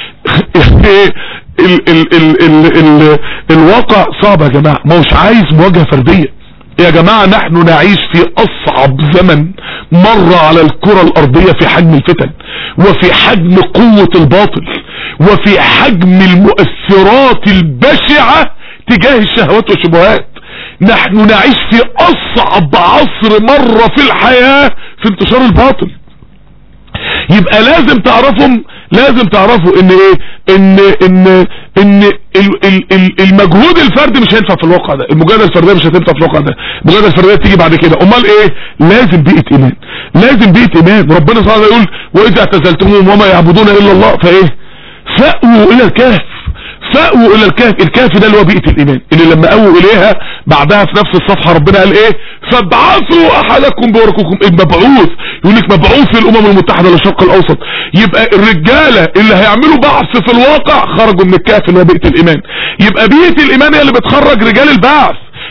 ال ال ال ال ال الواقع صعب يا جماعه ما هوش عايز مواجهه فرديه يا جماعة نحن نعيش في اصعب زمن مر على الكرة الارضية في حجم الفتن وفي حجم قوة الباطل وفي حجم المؤثرات البشعة تجاه الشهوات والشبهات نحن نعيش في اصعب عصر مر في الحياة في انتشار الباطل يبقى لازم تعرفهم لازم تعرفوا ان ايه ان ان ان ال ال ال المجهود الفردي مش هينفع في الواقع ده المجاهده الفرديه مش هتنفع في الواقع ده المجاهده الفرديه تيجي بعد كده امال ايه لازم بيئه ايمان لازم بيئه ايمان ربنا سبحانه وتعالى يقول واذا اعتزلتموهم وما يعبدون الا الله فايه فاووا الى الكهف فاووا الى الكهف الكهف ده اللي هو بيئه الايمان اللي لما اووا اليها بعدها في نفس الصفحه ربنا قال ايه فابعثوا احدكم بورقكم المبعوث يقول لك مبعوث في الامم المتحده للشرق الاوسط يبقى الرجاله اللي هيعملوا بعث في الواقع خرجوا من الكهف اللي هو بيئه الايمان يبقى بيئه الايمان هي اللي بتخرج رجال البعث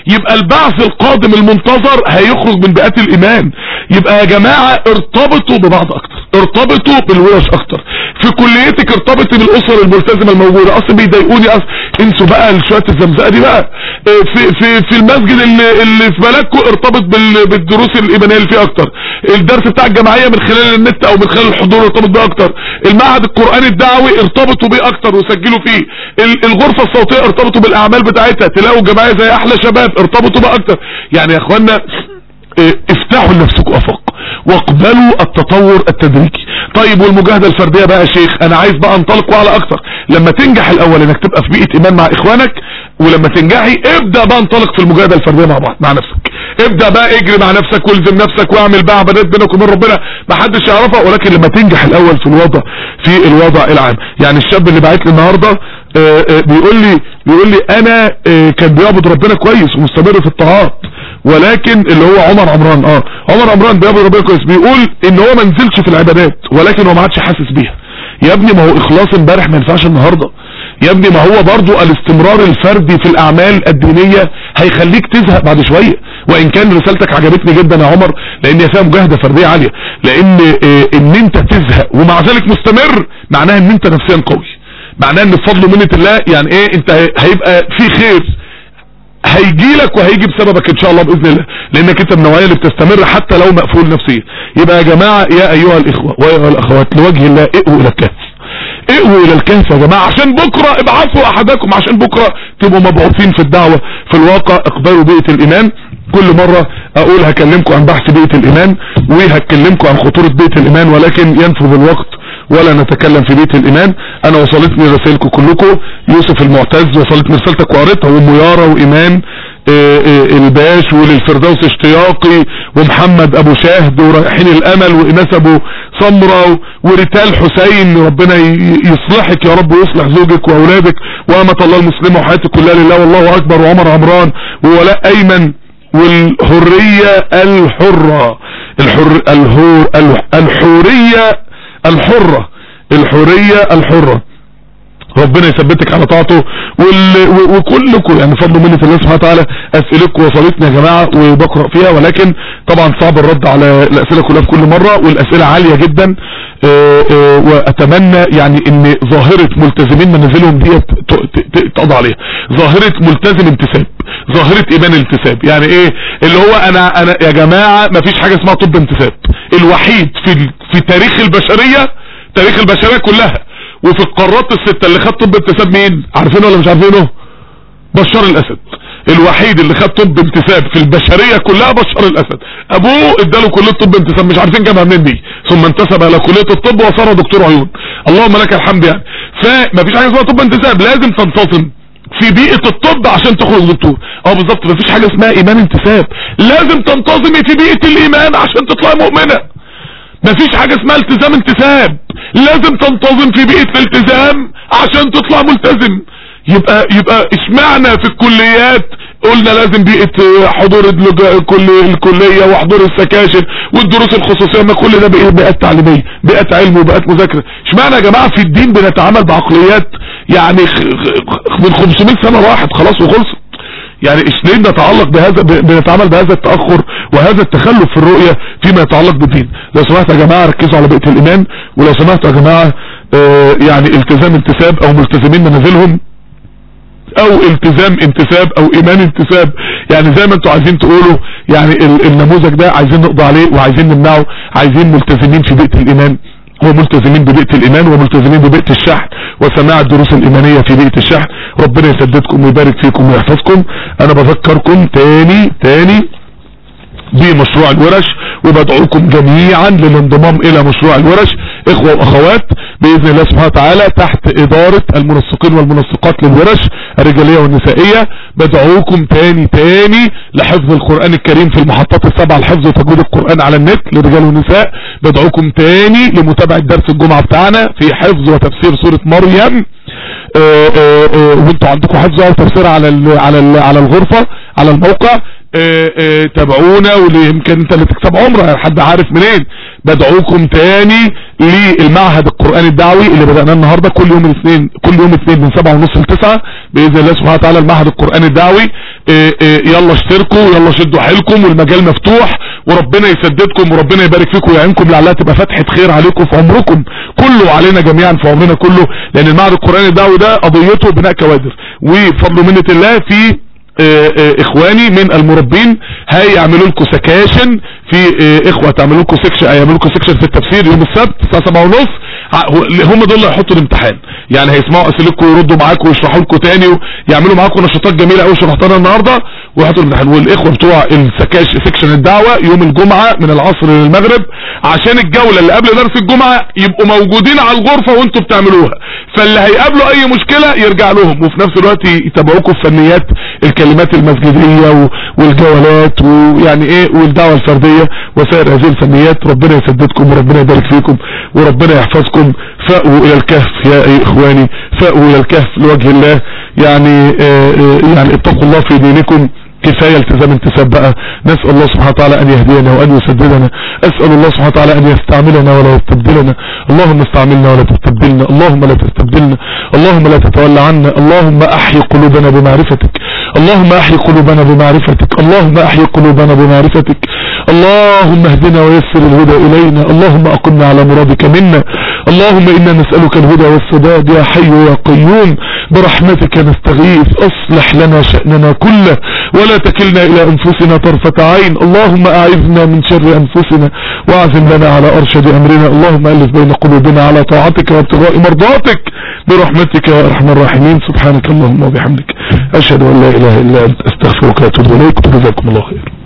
يبقى البعث القادم المنتظر هيخرج من بيئات الايمان يبقى يا جماعة ارتبطوا ببعض اكتر ارتبطوا بالورش اكتر في كليتك ارتبطي بالاسر الملتزمة الموجودة اصل بيضايقوني اصل انسوا بقى شوية الزمزقة دي بقى اه في في في المسجد اللي, اللي في بلدكم ارتبط بال- بالدروس الايمانية اللي فيه اكتر الدرس بتاع الجمعية من خلال النت او من خلال الحضور ارتبط بيه اكتر المعهد القرآني الدعوي ارتبطوا بيه اكتر وسجلوا فيه ال- الغرفة الصوتية ارتبطوا بالاعمال بتاعتها تلاقوا جمعية زي احلى شباب ارتبطوا بيه اكتر يعني يا اخوانا اه، افتحوا لنفسكم افق واقبلوا التطور التدريجي طيب والمجاهدة الفردية بقى يا شيخ انا عايز بقى انطلق على اكتر لما تنجح الاول انك تبقى في بيئة ايمان مع اخوانك ولما تنجحي ابدأ بقى انطلق في المجاهدة الفردية مع بعض مع نفسك ابدأ بقى اجري مع نفسك والزم نفسك واعمل بقى عبادات بينك وبين ربنا محدش يعرفها ولكن لما تنجح الاول في الوضع في الوضع العام يعني الشاب اللي بعت لي النهارده آه، آه، بيقول لي بيقول لي انا آه، كان بيعبد ربنا كويس ومستمر في الطاعات ولكن اللي هو عمر عمران اه عمر عمران بيعبد ربنا كويس بيقول ان هو ما نزلش في العبادات ولكن هو ما عادش حاسس بيها يا ابني ما هو اخلاص امبارح ما ينفعش النهارده يا ابني ما هو برضو الاستمرار الفردي في الاعمال الدينية هيخليك تزهق بعد شوية وان كان رسالتك عجبتني جدا يا عمر لان هي فيها مجاهدة فردية عالية لان اه ان انت تزهق ومع ذلك مستمر معناها ان انت نفسيا قوي معناه ان بفضل منة الله يعني ايه انت هيبقى في خير هيجي لك وهيجي بسببك ان شاء الله باذن الله لانك انت من النوعيه اللي بتستمر حتى لو مقفول نفسيا يبقى يا جماعه يا ايها الاخوه وايها الاخوات لوجه الله اقوا الى الكهف اقوا الى الكهف يا جماعه عشان بكره ابعثوا احدكم عشان بكره تبقوا مبعوثين في الدعوه في الواقع اقبلوا بيئه الايمان كل مرة اقول هكلمكم عن بحث بيئة الايمان وهكلمكم عن خطورة بيئة الايمان ولكن ينفذ الوقت ولا نتكلم في بيت الايمان انا وصلتني رسائلكم كلكم يوسف المعتز وصلتني رسالتك وقريتها وام يارا وايمان آه، آه، الباش وللفردوس اشتياقي ومحمد ابو شاهد ورايحين الامل واناس ابو سمرة وريتال حسين ربنا ي- يصلحك يا رب ويصلح زوجك واولادك وامة الله المسلمة وحياتك كلها لله والله اكبر وعمر عمران وولاء ايمن والحرية الحرة الحر الهور الح- الحورية الحرة الحورية الحرة ربنا يثبتك على طاعته وال... و- وكلكم يعني فضل منة الله سبحانه وتعالى اسئلتكم وصلتني يا جماعة وبقرأ فيها ولكن طبعا صعب الرد على الاسئلة كلها في كل مرة والاسئلة عالية جدا آه، آه، واتمنى يعني ان ظاهرة ملتزمين منازلهم دي ت- ت- ت- تقضى عليها ظاهرة ملتزم انتساب ظاهرة ايمان الانتساب يعني ايه اللي هو انا انا يا جماعة مفيش حاجة اسمها طب انتساب الوحيد في ال- في تاريخ البشرية تاريخ البشرية كلها وفي القارات الستة اللي خد طب انتساب مين عارفينه ولا مش عارفينه بشار الاسد الوحيد اللي خد طب انتساب في البشرية كلها بشار الاسد ابوه اداله كلية طب انتساب مش عارفين جابها منين دي ثم انتسب الى كلية الطب وصار دكتور عيون اللهم لك الحمد يعني فمفيش حاجة اسمها طب انتساب لازم تنتظم في بيئة الطب عشان تخرج دكتور اه بالظبط مفيش حاجة اسمها ايمان انتساب لازم تنتظمي في بيئة الايمان عشان تطلعي مؤمنة مفيش حاجة اسمها التزام انتساب لازم تنتظم في بيئة الالتزام عشان تطلع ملتزم يبقى يبقى اشمعنا في الكليات قلنا لازم بيئة حضور الج- كل الكلية وحضور السكاشن والدروس الخصوصية ما كل ده بإيه بيئات تعليمية بيئات علم وبيئات مذاكرة اشمعنا يا جماعة في الدين بنتعامل بعقليات يعني خ- خ- من 500 سنة راحت خلاص وخلصت يعني إيش ليه نتعلق بهذا ب- بنتعامل بهذا التأخر وهذا التخلف في الرؤية فيما يتعلق بالدين لو سمحت يا جماعة ركزوا على بيئة الإيمان ولو سمحت يا جماعة آه، يعني التزام انتساب او ملتزمين منازلهم او التزام انتساب او ايمان انتساب يعني زي ما انتوا عايزين تقولوا يعني ال- النموذج ده عايزين نقضي عليه وعايزين نمنعه عايزين ملتزمين في بيئة الايمان وملتزمين ببيئة الايمان وملتزمين ببيئة الشحن وسماع الدروس الايمانية في بيئة الشحن ربنا يسددكم ويبارك فيكم ويحفظكم انا بذكركم تاني تاني بمشروع الورش وبدعوكم جميعا للانضمام الى مشروع الورش اخوة واخوات باذن الله سبحانه وتعالى تحت ادارة المنسقين والمنسقات للورش الرجالية والنسائية بدعوكم تاني تاني لحفظ القرآن الكريم في المحطات السبعة لحفظ وتجويد القرآن على النت للرجال والنساء بدعوكم تاني لمتابعة درس الجمعة بتاعنا في حفظ وتفسير سورة مريم آه، آه، آه، وانتوا عندكم حفظ او تفسير على ال على ال على الغرفة على الموقع آه، آه، تابعونا واللي يمكن انت اللي تكسب عمره يعني حد عارف منين بدعوكم تاني للمعهد القرآني الدعوي اللي بدأناه النهاردة كل يوم الاثنين كل يوم اثنين من سبعة ونص لتسعة بإذن الله سبحانه وتعالى المعهد القرآني الدعوي اه اه يلا اشتركوا يلا شدوا حيلكم والمجال مفتوح وربنا يسددكم وربنا يبارك فيكم ويعينكم لعلها تبقى فتحة خير عليكم في عمركم كله علينا جميعا في عمرنا كله لان المعهد القرآني الدعوي ده قضيته بناء كوادر وبفضل منة الله في اه اه اخواني من المربين هيعملوا لكم سكاشن في اه اخوة تعملوا لكم سكشن هيعملوا لكم سكشن في التفسير يوم السبت الساعة 7 ونص هم دول اللي هيحطوا الامتحان يعني هيسمعوا اسئلتكم ويردوا معاكم ويشرحوا لكم تاني ويعملوا معاكم نشاطات جميله قوي شرحتها النهارده ويحطوا الامتحان والاخوه بتوع السكاش سكشن الدعوه يوم الجمعه من العصر للمغرب عشان الجوله اللي قبل درس الجمعه يبقوا موجودين على الغرفه وانتوا بتعملوها فاللي هيقابلوا اي مشكله يرجع لهم وفي نفس الوقت يتابعوكم في فنيات الكلمات المسجديه والجولات ويعني ايه والدعوه الفرديه وسائر هذه الفنيات ربنا يسددكم وربنا يبارك فيكم وربنا يحفظكم فأووا الى الكهف يا أي اخواني فأووا الى الكهف لوجه الله يعني آآ آآ يعني اتقوا الله في دينكم كفاية التزام انتساب بقى نسأل الله سبحانه وتعالى ان يهدينا وان يسددنا اسأل الله سبحانه وتعالى ان يستعملنا ولا يستبدلنا اللهم استعملنا ولا تستبدلنا اللهم لا تستبدلنا اللهم لا تتولى عنا اللهم احي قلوبنا بمعرفتك اللهم احي قلوبنا بمعرفتك اللهم احي قلوبنا بمعرفتك اللهم اهدنا ويسر الهدى الينا اللهم اقمنا على مرادك منا اللهم انا نسألك الهدى والسداد يا حي يا قيوم برحمتك نستغيث اصلح لنا شأننا كله ولا تكلنا الى انفسنا طرفة عين اللهم اعذنا من شر انفسنا واعزم لنا على ارشد امرنا اللهم الف بين قلوبنا على طاعتك وابتغاء مرضاتك برحمتك يا ارحم الراحمين سبحانك اللهم وبحمدك اشهد ان لا اله الا انت استغفرك واتوب اليك جزاكم الله خير